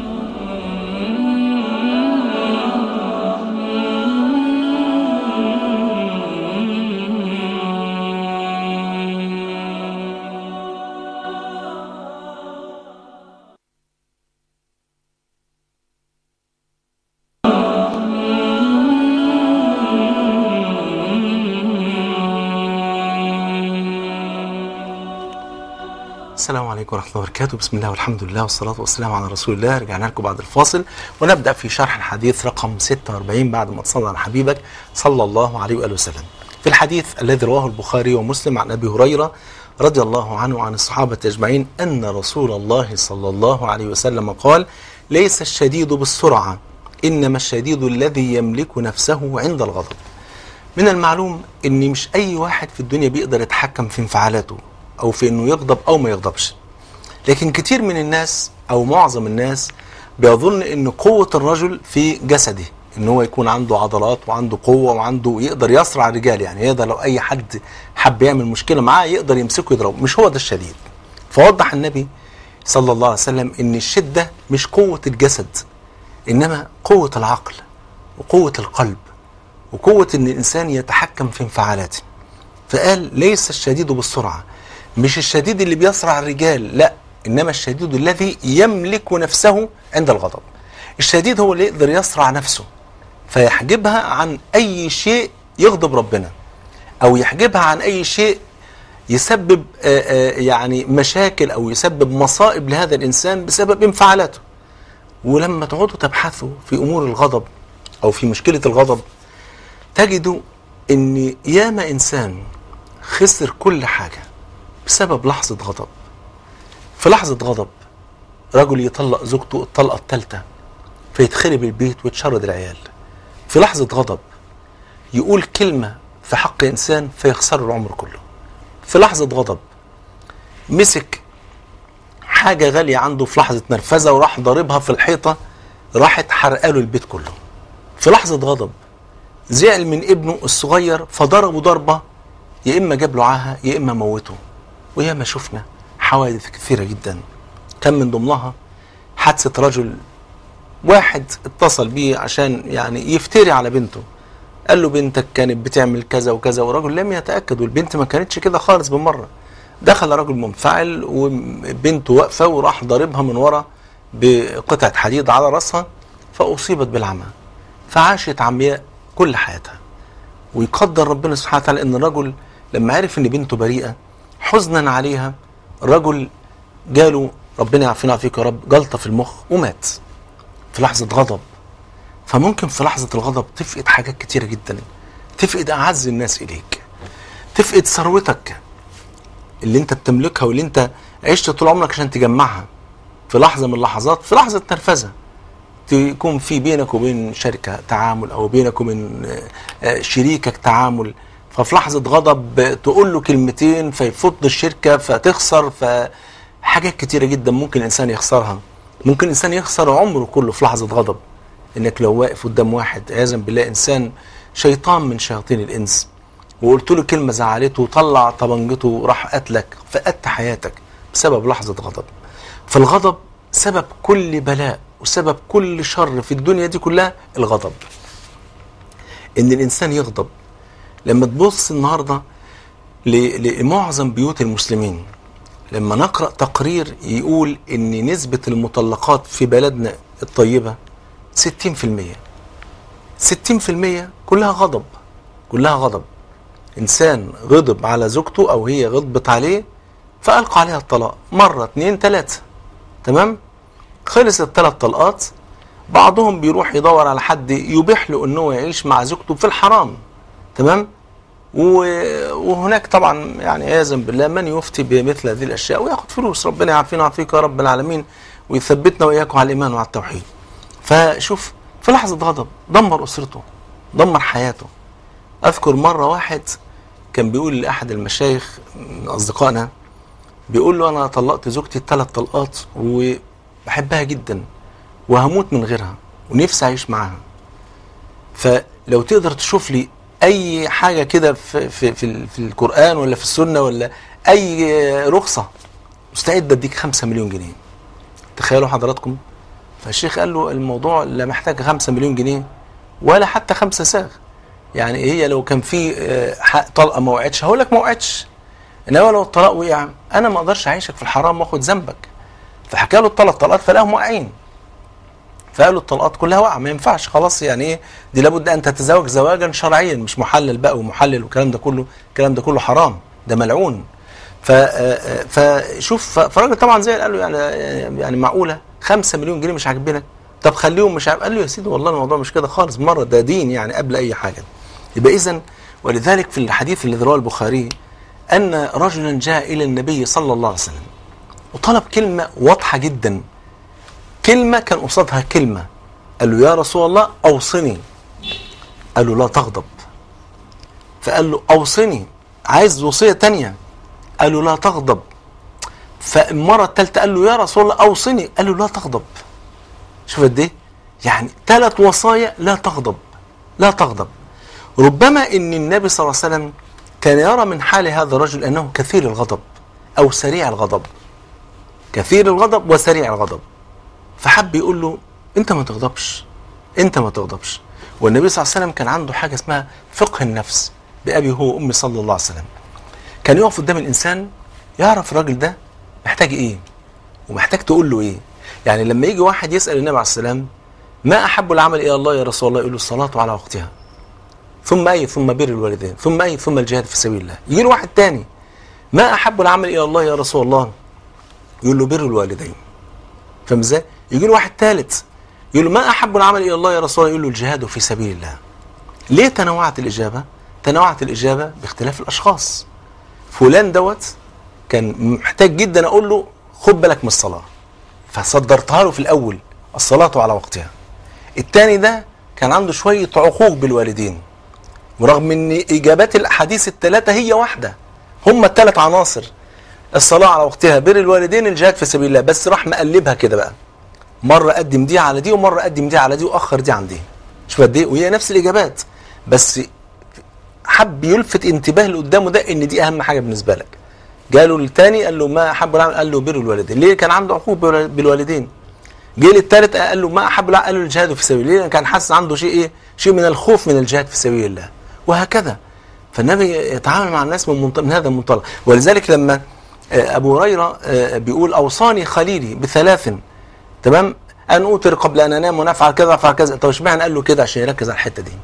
S1: السلام عليكم ورحمة الله وبركاته بسم الله والحمد لله والصلاة والسلام على رسول الله رجعنا لكم بعد الفاصل ونبدأ في شرح الحديث رقم 46 بعد ما تصلى على حبيبك صلى الله عليه وآله وسلم في الحديث الذي رواه البخاري ومسلم عن أبي هريرة رضي الله عنه وعن الصحابة أجمعين أن رسول الله صلى الله عليه وسلم قال ليس الشديد بالسرعة إنما الشديد الذي يملك نفسه عند الغضب من المعلوم ان مش اي واحد في الدنيا بيقدر يتحكم في انفعالاته او في انه يغضب او ما يغضبش لكن كتير من الناس او معظم الناس بيظن ان قوة الرجل في جسده ان هو يكون عنده عضلات وعنده قوة وعنده يقدر يصرع الرجال يعني يقدر لو اي حد حب يعمل مشكلة معاه يقدر يمسكه يضربه مش هو ده الشديد فوضح النبي صلى الله عليه وسلم ان الشدة مش قوة الجسد انما قوة العقل وقوة القلب وقوة ان الانسان يتحكم في انفعالاته فقال ليس الشديد بالسرعة مش الشديد اللي بيصرع الرجال لا انما الشديد الذي يملك نفسه عند الغضب الشديد هو اللي يقدر يصرع نفسه فيحجبها عن اي شيء يغضب ربنا او يحجبها عن اي شيء يسبب آه، آه، يعني مشاكل او يسبب مصائب لهذا الانسان بسبب انفعالاته ولما تقعدوا تبحثوا في امور الغضب او في مشكله الغضب تجدوا ان ياما انسان خسر كل حاجه بسبب لحظه غضب في لحظه غضب رجل يطلق زوجته الطلقه الثالثه فيتخرب البيت ويتشرد العيال في لحظه غضب يقول كلمه في حق انسان فيخسر العمر كله في لحظه غضب مسك حاجه غاليه عنده في لحظه نرفزه وراح ضاربها في الحيطه راحت حرقاله البيت كله في لحظه غضب زعل من ابنه الصغير فضربه ضربه يا اما جاب له عاهه يا اما موته وياما شفنا حوادث كثيره جدا كان من ضمنها حادثه رجل واحد اتصل بيه عشان يعني يفتري على بنته قال له بنتك كانت بتعمل كذا وكذا والرجل لم يتاكد والبنت ما كانتش كده خالص بالمره دخل رجل منفعل وبنته واقفه وراح ضاربها من ورا بقطعه حديد على راسها فاصيبت بالعمى فعاشت عمياء كل حياتها ويقدر ربنا سبحانه وتعالى ان الرجل لما عرف ان بنته بريئه حزنا عليها الرجل جاله ربنا يعافينا ويعافيك يا رب جلطه في المخ ومات في لحظه غضب فممكن في لحظه الغضب تفقد حاجات كتيره جدا تفقد اعز الناس اليك تفقد ثروتك اللي انت بتملكها واللي انت عشت طول عمرك عشان تجمعها في لحظه من اللحظات في لحظه نرفزه تكون في بينك وبين شركه تعامل او بينك وبين آه، آه، شريكك تعامل ففي لحظه غضب تقول له كلمتين فيفض الشركه فتخسر فحاجات كتيره جدا ممكن الانسان يخسرها ممكن الانسان يخسر عمره كله في لحظه غضب انك لو واقف قدام واحد عياذا بالله انسان شيطان من شياطين الانس وقلت له كلمه زعلته وطلع طبنجته وراح قتلك فقدت حياتك بسبب لحظه غضب فالغضب سبب كل بلاء وسبب كل شر في الدنيا دي كلها الغضب ان الانسان يغضب لما تبص النهارده ل- لمعظم بيوت المسلمين لما نقرا تقرير يقول ان نسبه المطلقات في بلدنا الطيبه 60% 60% كلها غضب كلها غضب انسان غضب على زوجته او هي غضبت عليه فالقى عليها الطلاق مره اتنين تلاته تمام خلص الثلاث طلقات بعضهم بيروح يدور على حد يبيح له ان هو يعيش مع زوجته في الحرام تمام و- وهناك طبعا يعني عياذا بالله من يفتي بمثل هذه الاشياء وياخد فلوس ربنا يعافينا ويعافيك يا رب العالمين ويثبتنا واياكم على الايمان وعلى التوحيد فشوف في لحظه غضب دمر اسرته دمر حياته اذكر مره واحد كان بيقول لاحد المشايخ من اصدقائنا بيقول له انا طلقت زوجتي ثلاث طلقات وبحبها جدا وهموت من غيرها ونفسي اعيش معاها فلو تقدر تشوف لي اي حاجه كده في في في, ال- في القران ولا في السنه ولا اي رخصه مستعد اديك 5 مليون جنيه تخيلوا حضراتكم فالشيخ قال له الموضوع لا محتاج 5 مليون جنيه ولا حتى خمسة ساغ يعني هي لو كان في آه، حق طلقه ما وقعتش هقول لك ما وقعتش انما لو الطلاق وقع انا ما اقدرش اعيشك في الحرام واخد ذنبك فحكى له الثلاث طلقات فلاهم واقعين فقالوا الطلقات كلها واقعه ما ينفعش خلاص يعني ايه دي لابد ان تتزوج زواجا شرعيا مش محلل بقى ومحلل والكلام ده كله الكلام ده كله حرام ده ملعون ف آه، فشوف فالراجل طبعا زي قال له يعني يعني معقوله 5 مليون جنيه مش عاجبينك طب خليهم مش عارف قال له يا سيدي والله الموضوع مش كده خالص مره ده دين يعني قبل اي حاجه يبقى اذا ولذلك في الحديث الذي رواه البخاري ان رجلا جاء الى النبي صلى الله عليه وسلم وطلب كلمه واضحه جدا كلمه كان قصادها كلمه قال له يا رسول الله اوصني قال له لا تغضب فقال له اوصني عايز وصيه تانية قال له لا تغضب فالمره الثالثه قال له يا رسول الله اوصني قال له لا تغضب شوف قد ايه يعني ثلاث وصايا لا تغضب لا تغضب ربما ان النبي صلى الله عليه وسلم كان يرى من حال هذا الرجل انه كثير الغضب او سريع الغضب كثير الغضب وسريع الغضب فحب يقول له انت ما تغضبش انت ما تغضبش والنبي صلى الله عليه وسلم كان عنده حاجه اسمها فقه النفس بابي هو وامي صلى الله عليه وسلم كان يقف قدام الانسان يعرف الراجل ده محتاج ايه ومحتاج تقول له ايه يعني لما يجي واحد يسال النبي عليه السلام ما احب العمل الى الله يا رسول الله يقول له الصلاه على وقتها ثم اي ثم بر الوالدين ثم اي ثم الجهاد في سبيل الله يجي له واحد تاني ما احب العمل الى الله يا رسول الله يقول له بر الوالدين فاهم ازاي يجي له واحد ثالث يقول له ما احب العمل الى الله يا رسول الله يقول له الجهاد في سبيل الله ليه تنوعت الاجابه تنوعت الاجابه باختلاف الاشخاص فلان دوت كان محتاج جدا اقول له خد بالك من الصلاه فصدرتها له في الاول الصلاه على وقتها الثاني ده كان عنده شويه عقوق بالوالدين ورغم ان اجابات الاحاديث الثلاثه هي واحده هم الثلاث عناصر الصلاه على وقتها بر الوالدين الجهاد في سبيل الله بس راح مقلبها كده بقى مره قدم دي على دي ومره قدم دي على دي واخر دي عن دي شوف قد ايه وهي نفس الاجابات بس حب يلفت انتباه اللي قدامه ده ان دي اهم حاجه بالنسبه لك جاله الثاني قال له ما احب العمل قال له بر الوالدين ليه كان عنده عقوق بالوال- بالوالدين جه للثالث قال له ما احب العمل قال له الجهاد في سبيل الله ليه كان حاسس عنده شيء ايه شيء من الخوف من الجهاد في سبيل الله وهكذا فالنبي يتعامل مع الناس من, منط... من هذا المنطلق ولذلك لما آه، ابو هريره آه، بيقول اوصاني خليلي بثلاث تمام ان اوتر قبل ان انام ونفعل كذا افعل كذا طب اشمعنى قال له كده عشان يركز على الحته دي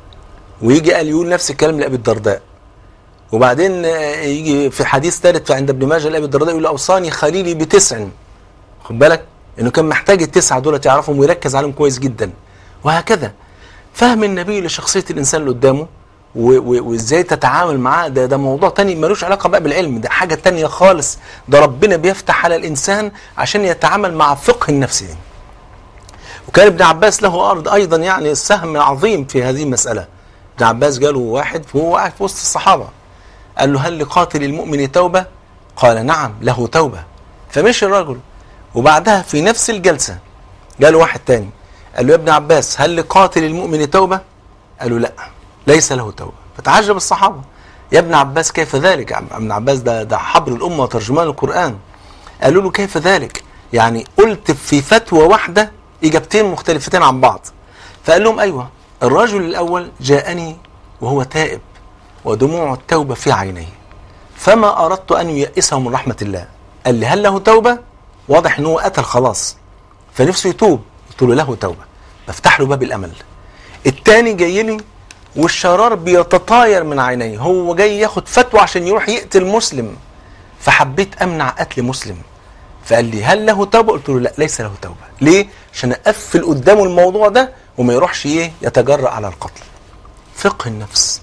S1: ويجي قال يقول نفس الكلام لابي الدرداء وبعدين آه، يجي في حديث ثالث عند ابن ماجه لابي الدرداء يقول اوصاني خليلي بتسع خد بالك انه كان محتاج التسعه دول يعرفهم ويركز عليهم كويس جدا وهكذا فهم النبي لشخصيه الانسان اللي قدامه و- و- وازاي تتعامل معاه ده ده موضوع تاني ملوش علاقه بقى بالعلم ده حاجه تانية خالص ده ربنا بيفتح على الانسان عشان يتعامل مع فقه النفس دي وكان ابن عباس له ارض ايضا يعني سهم عظيم في هذه المساله ابن عباس جاله واحد وهو قاعد في وسط الصحابه قال له هل لقاتل المؤمن توبه قال نعم له توبه فمشي الرجل وبعدها في نفس الجلسه جاله واحد تاني قال له يا ابن عباس هل لقاتل المؤمن توبه قال له لا ليس له توبه فتعجب الصحابه يا ابن عباس كيف ذلك يا ابن عباس ده ده حبر الامه وترجمان القران قالوا له كيف ذلك يعني قلت في فتوى واحده اجابتين مختلفتين عن بعض فقال لهم ايوه الرجل الاول جاءني وهو تائب ودموع التوبه في عينيه فما اردت ان ييأسه من رحمه الله قال لي هل له توبه واضح ان هو قتل خلاص فنفسه يتوب قلت له له توبه بفتح له باب الامل التاني جاي لي والشرار بيتطاير من عينيه هو جاي ياخد فتوى عشان يروح يقتل مسلم فحبيت امنع قتل مسلم فقال لي هل له توبه قلت له لا ليس له توبه ليه عشان اقفل قدامه الموضوع ده وما يروحش ايه يتجرأ على القتل فقه النفس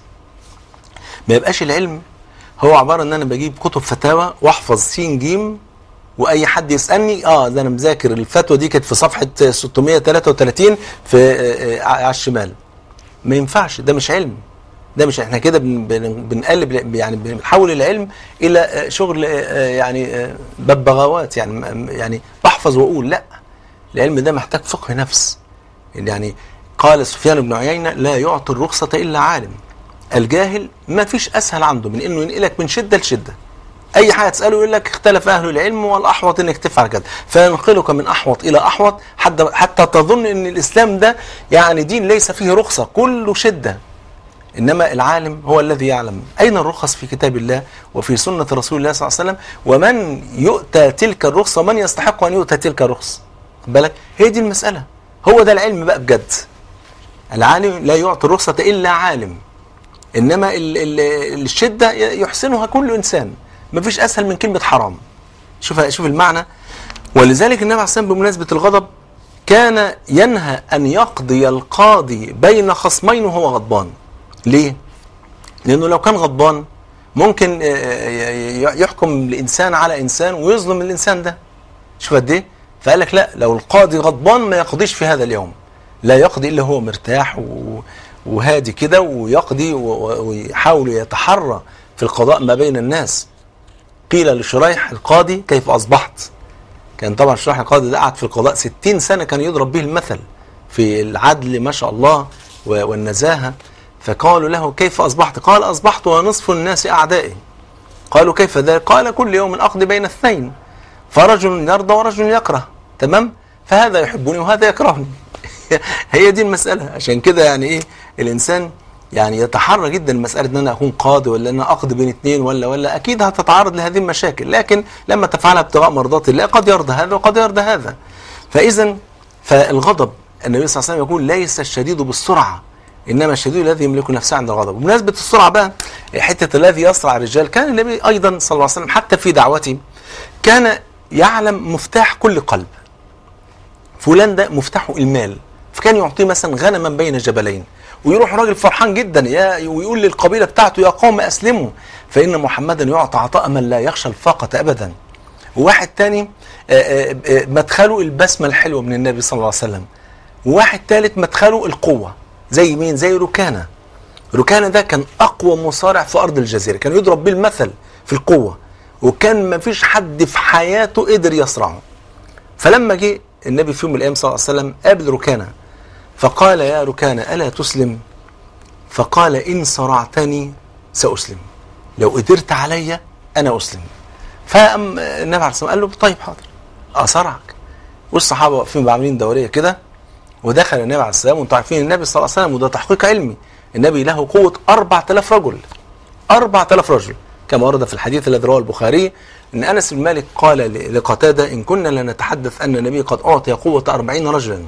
S1: ما يبقاش العلم هو عباره ان انا بجيب كتب فتاوى واحفظ سين جيم واي حد يسالني اه ده انا مذاكر الفتوى دي كانت في صفحه 633 في آه، آه، على الشمال ما ينفعش ده مش علم ده مش احنا كده بن- بن- بنقلب يعني بنحول العلم الى آه، شغل آه، يعني آه، ببغاوات يعني م- يعني بحفظ واقول لا العلم ده محتاج فقه نفس يعني قال سفيان بن عيينة لا يعطي الرخصة إلا عالم الجاهل ما فيش أسهل عنده من إنه ينقلك من شدة لشدة أي حاجة تسأله يقول لك اختلف أهل العلم والأحوط إنك تفعل كذا فينقلك من أحوط إلى أحوط حتى حتى تظن إن الإسلام ده يعني دين ليس فيه رخصة كله شدة إنما العالم هو الذي يعلم أين الرخص في كتاب الله وفي سنة رسول الله صلى الله عليه وسلم ومن يؤتى تلك الرخصة من يستحق أن يؤتى تلك الرخصة خد بالك هي دي المسألة هو ده العلم بقى بجد العالم لا يعطي الرخصة إلا عالم إنما ال ال الشدة يحسنها كل إنسان مفيش أسهل من كلمة حرام شوف شوف المعنى ولذلك النبي عليه الصلاة والسلام بمناسبة الغضب كان ينهى أن يقضي القاضي بين خصمين وهو غضبان ليه؟ لأنه لو كان غضبان ممكن آه، آه، يحكم الإنسان على إنسان ويظلم الإنسان ده شوف قد إيه؟ فقال لك لا لو القاضي غضبان ما يقضيش في هذا اليوم لا يقضي إلا هو مرتاح و- وهادي كده ويقضي و- و- ويحاول يتحرى في القضاء ما بين الناس قيل لشريح القاضي كيف أصبحت كان طبعا شريح القاضي ده قعد في القضاء 60 سنة كان يضرب به المثل في العدل ما شاء الله و- والنزاهة فقالوا له كيف أصبحت قال أصبحت ونصف الناس أعدائي قالوا كيف ذلك قال كل يوم أقضي بين اثنين فرجل يرضى ورجل يكره تمام فهذا يحبني وهذا يكرهني هي دي المسألة عشان كده يعني ايه الإنسان يعني يتحرى جدا مسألة ان انا اكون قاضي ولا ان انا اقضي بين اثنين ولا ولا اكيد هتتعرض لهذه المشاكل لكن لما تفعلها ابتغاء مرضات الله قد يرضى هذا وقد يرضى هذا فاذا فالغضب النبي صلى الله عليه وسلم يقول ليس الشديد بالسرعة انما الشديد الذي يملك نفسه عند الغضب بمناسبة السرعة بقى حتة الذي يسرع الرجال كان النبي ايضا صلى الله عليه وسلم حتى في دعوته كان يعلم مفتاح كل قلب فلان ده مفتاحه المال فكان يعطيه مثلا غنما بين جبلين ويروح راجل فرحان جدا يا ويقول للقبيله بتاعته يا قوم اسلموا فان محمدا يعطى عطاء من لا يخشى الفاقه ابدا وواحد تاني آه، آه، آه، مدخله البسمه الحلوه من النبي صلى الله عليه وسلم وواحد تالت مدخله القوه زي مين زي ركانه ركانه ده كان اقوى مصارع في ارض الجزيره كان يضرب بيه المثل في القوه وكان ما فيش حد في حياته قدر يصرعه فلما جه النبي في يوم من الايام صلى الله عليه وسلم قابل ركانه فقال يا ركانه الا تسلم فقال ان صرعتني ساسلم لو قدرت علي انا اسلم فقام النبي عليه الصلاه والسلام قال له طيب حاضر اصرعك والصحابه واقفين عاملين دوريه كده ودخل النبي عليه السلام وانتم عارفين النبي صلى الله عليه وسلم وده تحقيق علمي النبي له قوه 4000 رجل 4000 رجل كما ورد في الحديث الذي رواه البخاري ان انس بن مالك قال ل- لقتاده ان كنا لنتحدث ان النبي قد اعطي قوه 40 رجلا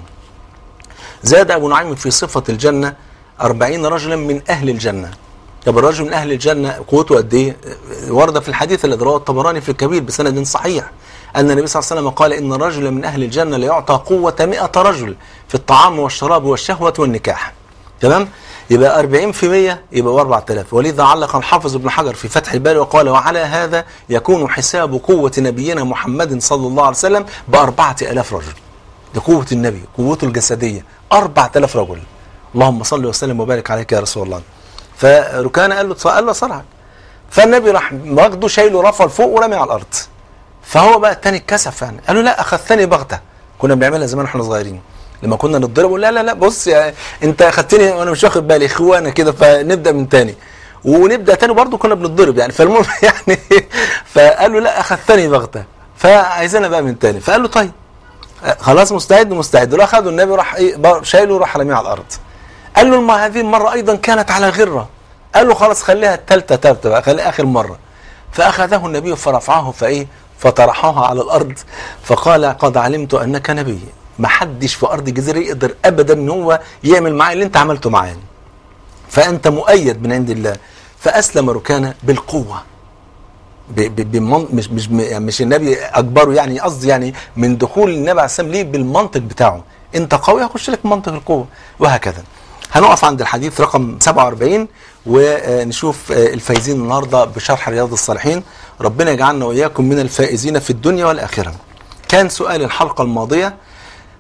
S1: زاد ابو نعيم في صفه الجنه 40 رجلا من اهل الجنه طب الرجل من اهل الجنه قوته قد ايه؟ ورد في الحديث الذي رواه الطبراني في الكبير بسند صحيح ان النبي صلى الله عليه وسلم قال ان الرجل من اهل الجنه ليعطى قوه 100 رجل في الطعام والشراب والشهوه والنكاح تمام؟ يبقى 40 في 100 يبقى 4000 ولذا علق الحافظ ابن حجر في فتح الباري وقال وعلى هذا يكون حساب قوة نبينا محمد صلى الله عليه وسلم ب 4000 رجل دي قوة النبي قوته الجسدية 4000 رجل اللهم صل وسلم وبارك عليك يا رسول الله فركان قال له قال له صرعك فالنبي راح واخده شايله رفع لفوق ورمي على الارض فهو بقى التاني اتكسف يعني قال له لا اخذتني بغته كنا بنعملها زمان واحنا صغيرين لما كنا نتضرب لا لا لا بص يا انت اخذتني وانا مش واخد بالي اخوانا كده فنبدا من تاني ونبدا تاني برضه كنا بنتضرب يعني فالمهم يعني فقال له لا اخذتني بغته فعايزانا بقى من تاني فقال له طيب خلاص مستعد مستعد راح خدوا النبي راح ايه بر- شايله راح رميه على الارض قال له ما هذه المره ايضا كانت على غره قال له خلاص خليها الثالثه ثالثه بقى خليها اخر مره فاخذه النبي فرفعه فايه فطرحها على الارض فقال قد علمت انك نبي ما حدش في ارض الجزيره يقدر ابدا ان هو يعمل معايا اللي انت عملته معايا فانت مؤيد من عند الله فاسلم ركانه بالقوه ب- ب- بمن... مش مش يعني مش النبي اجبره يعني قصدي يعني من دخول النبي عليه السلام ليه بالمنطق بتاعه انت قوي هخش لك منطق القوه وهكذا هنقف عند الحديث رقم 47 ونشوف الفايزين النهارده بشرح رياض الصالحين ربنا يجعلنا واياكم من الفائزين في الدنيا والاخره كان سؤال الحلقه الماضيه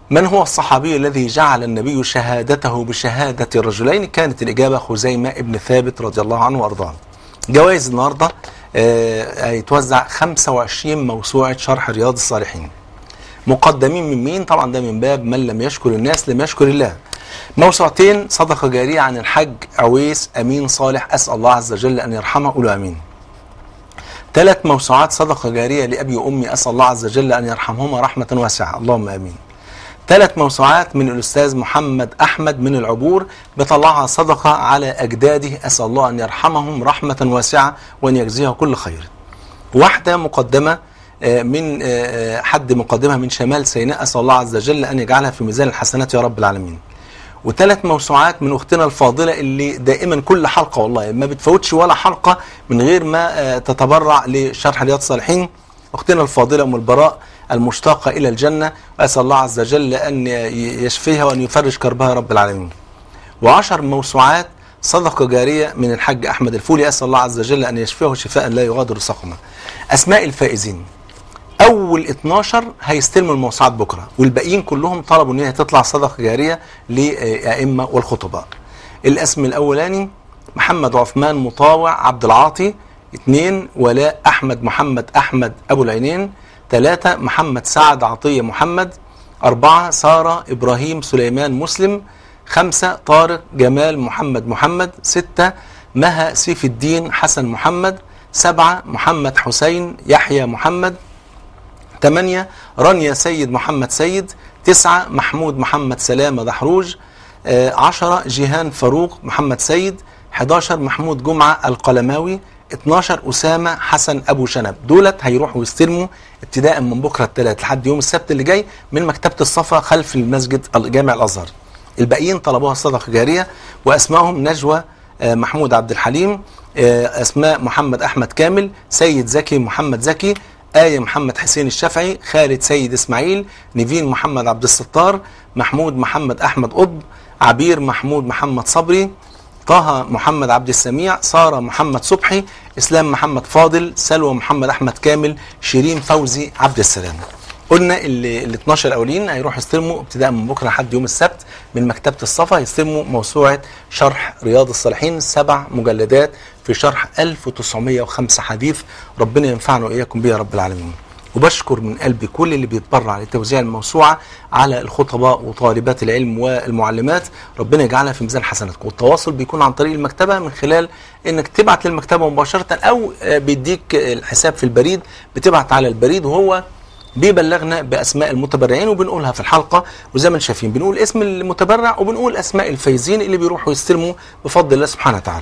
S1: من هو الصحابي الذي جعل النبي شهادته بشهادة الرجلين كانت الإجابة خزيمة ابن ثابت رضي الله عنه وأرضاه جوائز النهاردة آه، هيتوزع 25 موسوعة شرح رياض الصالحين مقدمين من مين طبعا ده من باب من لم يشكر الناس لم يشكر الله موسوعتين صدقة جارية عن الحج عويس أمين صالح أسأل الله عز وجل أن يرحمه قولوا أمين ثلاث موسوعات صدقة جارية لأبي وأمي أسأل الله عز وجل أن يرحمهما رحمة واسعة اللهم آمين ثلاث موسوعات من الأستاذ محمد أحمد من العبور بطلعها صدقة على أجداده أسأل الله أن يرحمهم رحمة واسعة وأن يجزيه كل خير واحدة مقدمة آه، من آه، آه، حد مقدمها من شمال سيناء أسأل الله عز وجل أن يجعلها في ميزان الحسنات يا رب العالمين وثلاث موسوعات من اختنا الفاضله اللي دائما كل حلقه والله ما بتفوتش ولا حلقه من غير ما آه، تتبرع لشرح رياض الصالحين اختنا الفاضله ام البراء المشتاقه الى الجنه واسال الله عز وجل ان ي- يشفيها وان يفرج كربها يا رب العالمين. وعشر موسوعات صدقه جاريه من الحاج احمد الفولي اسال الله عز وجل ان يشفيه شفاء لا يغادر سقما. اسماء الفائزين اول 12 هيستلموا الموسوعات بكره والباقيين كلهم طلبوا ان هي تطلع صدقه جاريه للائمه والخطباء الاسم الاولاني محمد عثمان مطاوع عبد العاطي اثنين ولاء احمد محمد احمد ابو العينين ثلاثة محمد سعد عطية محمد أربعة سارة إبراهيم سليمان مسلم خمسة طارق جمال محمد محمد ستة مها سيف الدين حسن محمد سبعة محمد حسين يحيى محمد ثمانية رانيا سيد محمد سيد تسعة محمود محمد سلامة دحروج آه، عشرة جيهان فاروق محمد سيد 11 محمود جمعة القلماوي 12 أسامة حسن أبو شنب دولت هيروحوا يستلموا ابتداء من بكرة الثلاث لحد يوم السبت اللي جاي من مكتبة الصفا خلف المسجد جامع الأزهر الباقيين طلبوها صدقة جارية وأسمائهم نجوى آه، محمود عبد الحليم آه، أسماء محمد أحمد كامل سيد زكي محمد زكي آية محمد حسين الشافعي خالد سيد إسماعيل نيفين محمد عبد الستار محمود محمد أحمد قطب عبير محمود محمد صبري طه محمد عبد السميع سارة محمد صبحي إسلام محمد فاضل سلوى محمد أحمد كامل شيرين فوزي عبد السلام قلنا اللي ال 12 الاولين هيروحوا يستلموا ابتداء من بكره لحد يوم السبت من مكتبه الصفا يستلموا موسوعه شرح رياض الصالحين سبع مجلدات في شرح 1905 حديث ربنا ينفعنا واياكم بها يا رب العالمين. وبشكر من قلبي كل اللي بيتبرع لتوزيع الموسوعه على الخطباء وطالبات العلم والمعلمات ربنا يجعلها في ميزان حسناتكم والتواصل بيكون عن طريق المكتبه من خلال انك تبعت للمكتبه مباشره او آه، بيديك الحساب في البريد بتبعت على البريد وهو بيبلغنا باسماء المتبرعين وبنقولها في الحلقه وزي ما انتم شايفين بنقول اسم المتبرع وبنقول اسماء الفايزين اللي بيروحوا يستلموا بفضل الله سبحانه وتعالى.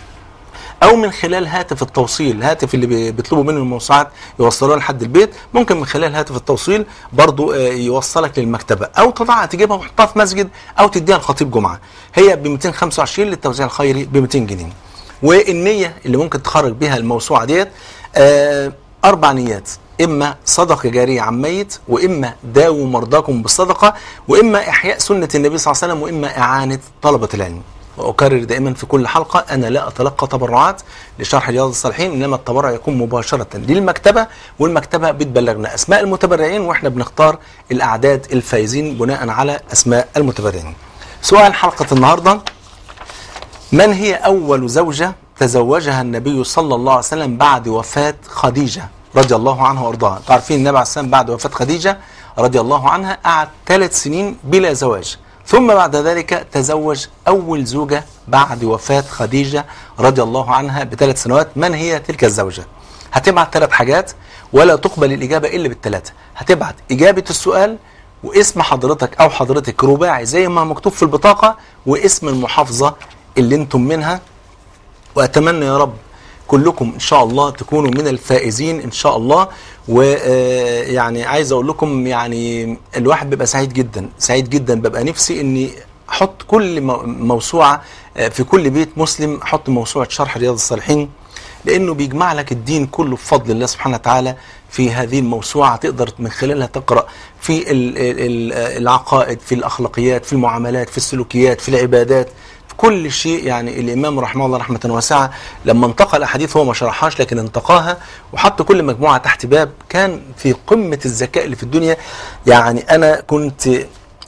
S1: او من خلال هاتف التوصيل الهاتف اللي بي- بيطلبوا منه الموسوعات يوصلوها لحد البيت ممكن من خلال هاتف التوصيل برضو آه، يوصلك للمكتبه او تضعها تجيبها وتحطها في مسجد او تديها لخطيب جمعه هي ب 225 للتوزيع الخيري ب 200 جنيه والنيه اللي ممكن تخرج بها الموسوعه ديت آه، اربع نيات اما صدقه جاريه عن ميت واما داووا مرضاكم بالصدقه واما احياء سنه النبي صلى الله عليه وسلم واما اعانه طلبه العلم واكرر دائما في كل حلقه انا لا اتلقى تبرعات لشرح رياض الصالحين انما التبرع يكون مباشره للمكتبه والمكتبه بتبلغنا اسماء المتبرعين واحنا بنختار الاعداد الفائزين بناء على اسماء المتبرعين. سؤال حلقه النهارده من هي أول زوجة تزوجها النبي صلى الله عليه وسلم بعد وفاة خديجة رضي الله عنها وارضاها تعرفين النبي عليه السلام بعد وفاة خديجة رضي الله عنها قعد ثلاث سنين بلا زواج ثم بعد ذلك تزوج أول زوجة بعد وفاة خديجة رضي الله عنها بثلاث سنوات من هي تلك الزوجة هتبعت ثلاث حاجات ولا تقبل الإجابة إلا بالثلاثة هتبعت إجابة السؤال واسم حضرتك أو حضرتك رباعي زي ما مكتوب في البطاقة واسم المحافظة اللي انتم منها واتمنى يا رب كلكم ان شاء الله تكونوا من الفائزين ان شاء الله ويعني عايز اقول لكم يعني الواحد بيبقى سعيد جدا سعيد جدا ببقى نفسي اني احط كل مو- موسوعه آه، في كل بيت مسلم احط موسوعه شرح رياض الصالحين لانه بيجمع لك الدين كله بفضل الله سبحانه وتعالى في هذه الموسوعه تقدر من خلالها تقرا في ال- ال- ال- العقائد في الاخلاقيات في المعاملات في السلوكيات في العبادات في كل شيء يعني الامام رحمه الله رحمه واسعه لما انتقى الاحاديث هو ما شرحهاش لكن انتقاها وحط كل مجموعه تحت باب كان في قمه الذكاء اللي في الدنيا يعني انا كنت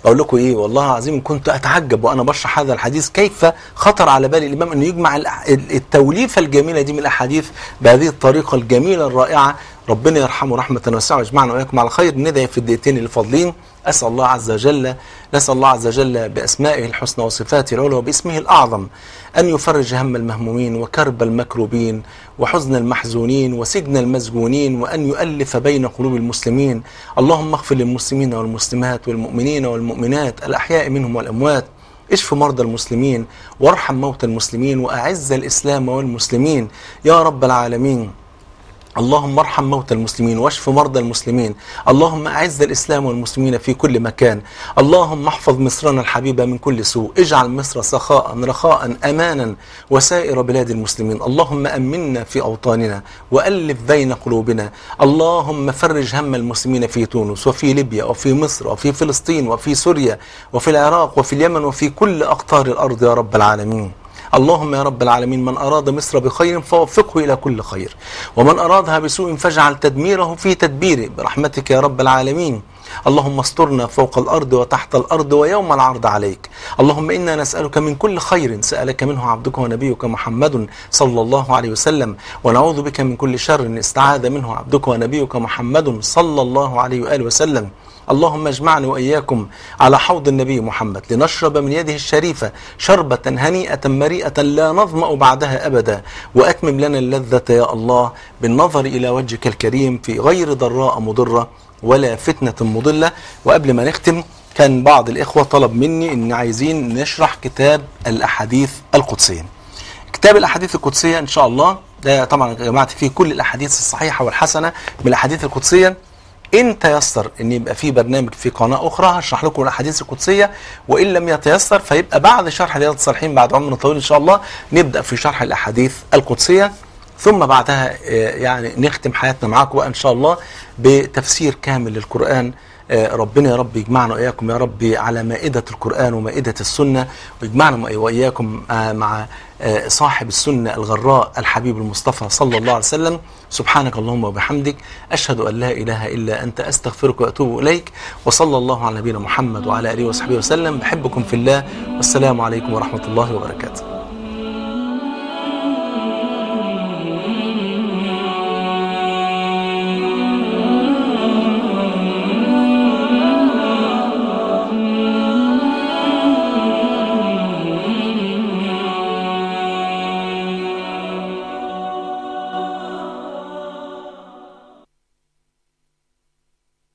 S1: اقول لكم ايه والله العظيم كنت اتعجب وانا بشرح هذا الحديث كيف خطر على بال الامام انه يجمع الأح- التوليفه الجميله دي من الاحاديث بهذه الطريقه الجميله الرائعه ربنا يرحمه رحمه واسعه ويجمعنا واياكم على خير ندعي في الدقيقتين اللي فاضلين اسال الله عز وجل نسال الله عز وجل باسمائه الحسنى وصفاته العلى وباسمه الاعظم ان يفرج هم المهمومين وكرب المكروبين وحزن المحزونين وسجن المسجونين وان يؤلف بين قلوب المسلمين اللهم اغفر للمسلمين والمسلمات والمؤمنين والمؤمنات الاحياء منهم والاموات اشف مرضى المسلمين وارحم موتى المسلمين واعز الاسلام والمسلمين يا رب العالمين اللهم ارحم موتى المسلمين واشف مرضى المسلمين اللهم اعز الاسلام والمسلمين في كل مكان اللهم احفظ مصرنا الحبيبه من كل سوء اجعل مصر سخاء رخاء امانا وسائر بلاد المسلمين اللهم امنا في اوطاننا والف بين قلوبنا اللهم فرج هم المسلمين في تونس وفي ليبيا وفي مصر وفي فلسطين وفي سوريا وفي العراق وفي اليمن وفي كل اقطار الارض يا رب العالمين اللهم يا رب العالمين من أراد مصر بخير فوفقه إلى كل خير ومن أرادها بسوء فاجعل تدميره في تدبيره برحمتك يا رب العالمين اللهم استرنا فوق الأرض وتحت الأرض ويوم العرض عليك اللهم إنا نسألك من كل خير سألك منه عبدك ونبيك محمد صلى الله عليه وسلم ونعوذ بك من كل شر استعاذ منه عبدك ونبيك محمد صلى الله عليه وآله وسلم اللهم اجمعنا واياكم على حوض النبي محمد لنشرب من يده الشريفه شربه هنيئه مريئه لا نظما بعدها ابدا واتمم لنا اللذه يا الله بالنظر الى وجهك الكريم في غير ضراء مضره ولا فتنه مضله وقبل ما نختم كان بعض الاخوه طلب مني ان عايزين نشرح كتاب الاحاديث القدسيه كتاب الاحاديث القدسيه ان شاء الله ده طبعا جمعت فيه كل الاحاديث الصحيحه والحسنه من الاحاديث القدسيه ان تيسر ان يبقى في برنامج في قناه اخرى هشرح لكم الاحاديث القدسيه وان لم يتيسر فيبقى بعد شرح رياض الصالحين بعد عمر طويل ان شاء الله نبدا في شرح الاحاديث القدسيه ثم بعدها آه، يعني نختم حياتنا معاكم بقى ان شاء الله بتفسير كامل للقران آه، ربنا يا رب يجمعنا واياكم يا رب على مائده القران ومائده السنه ويجمعنا واياكم آه، مع آه، صاحب السنه الغراء الحبيب المصطفى صلى الله عليه وسلم سبحانك اللهم وبحمدك اشهد ان لا اله الا انت استغفرك واتوب اليك وصلى الله على نبينا محمد وعلى اله وصحبه وسلم بحبكم في الله والسلام عليكم ورحمه الله وبركاته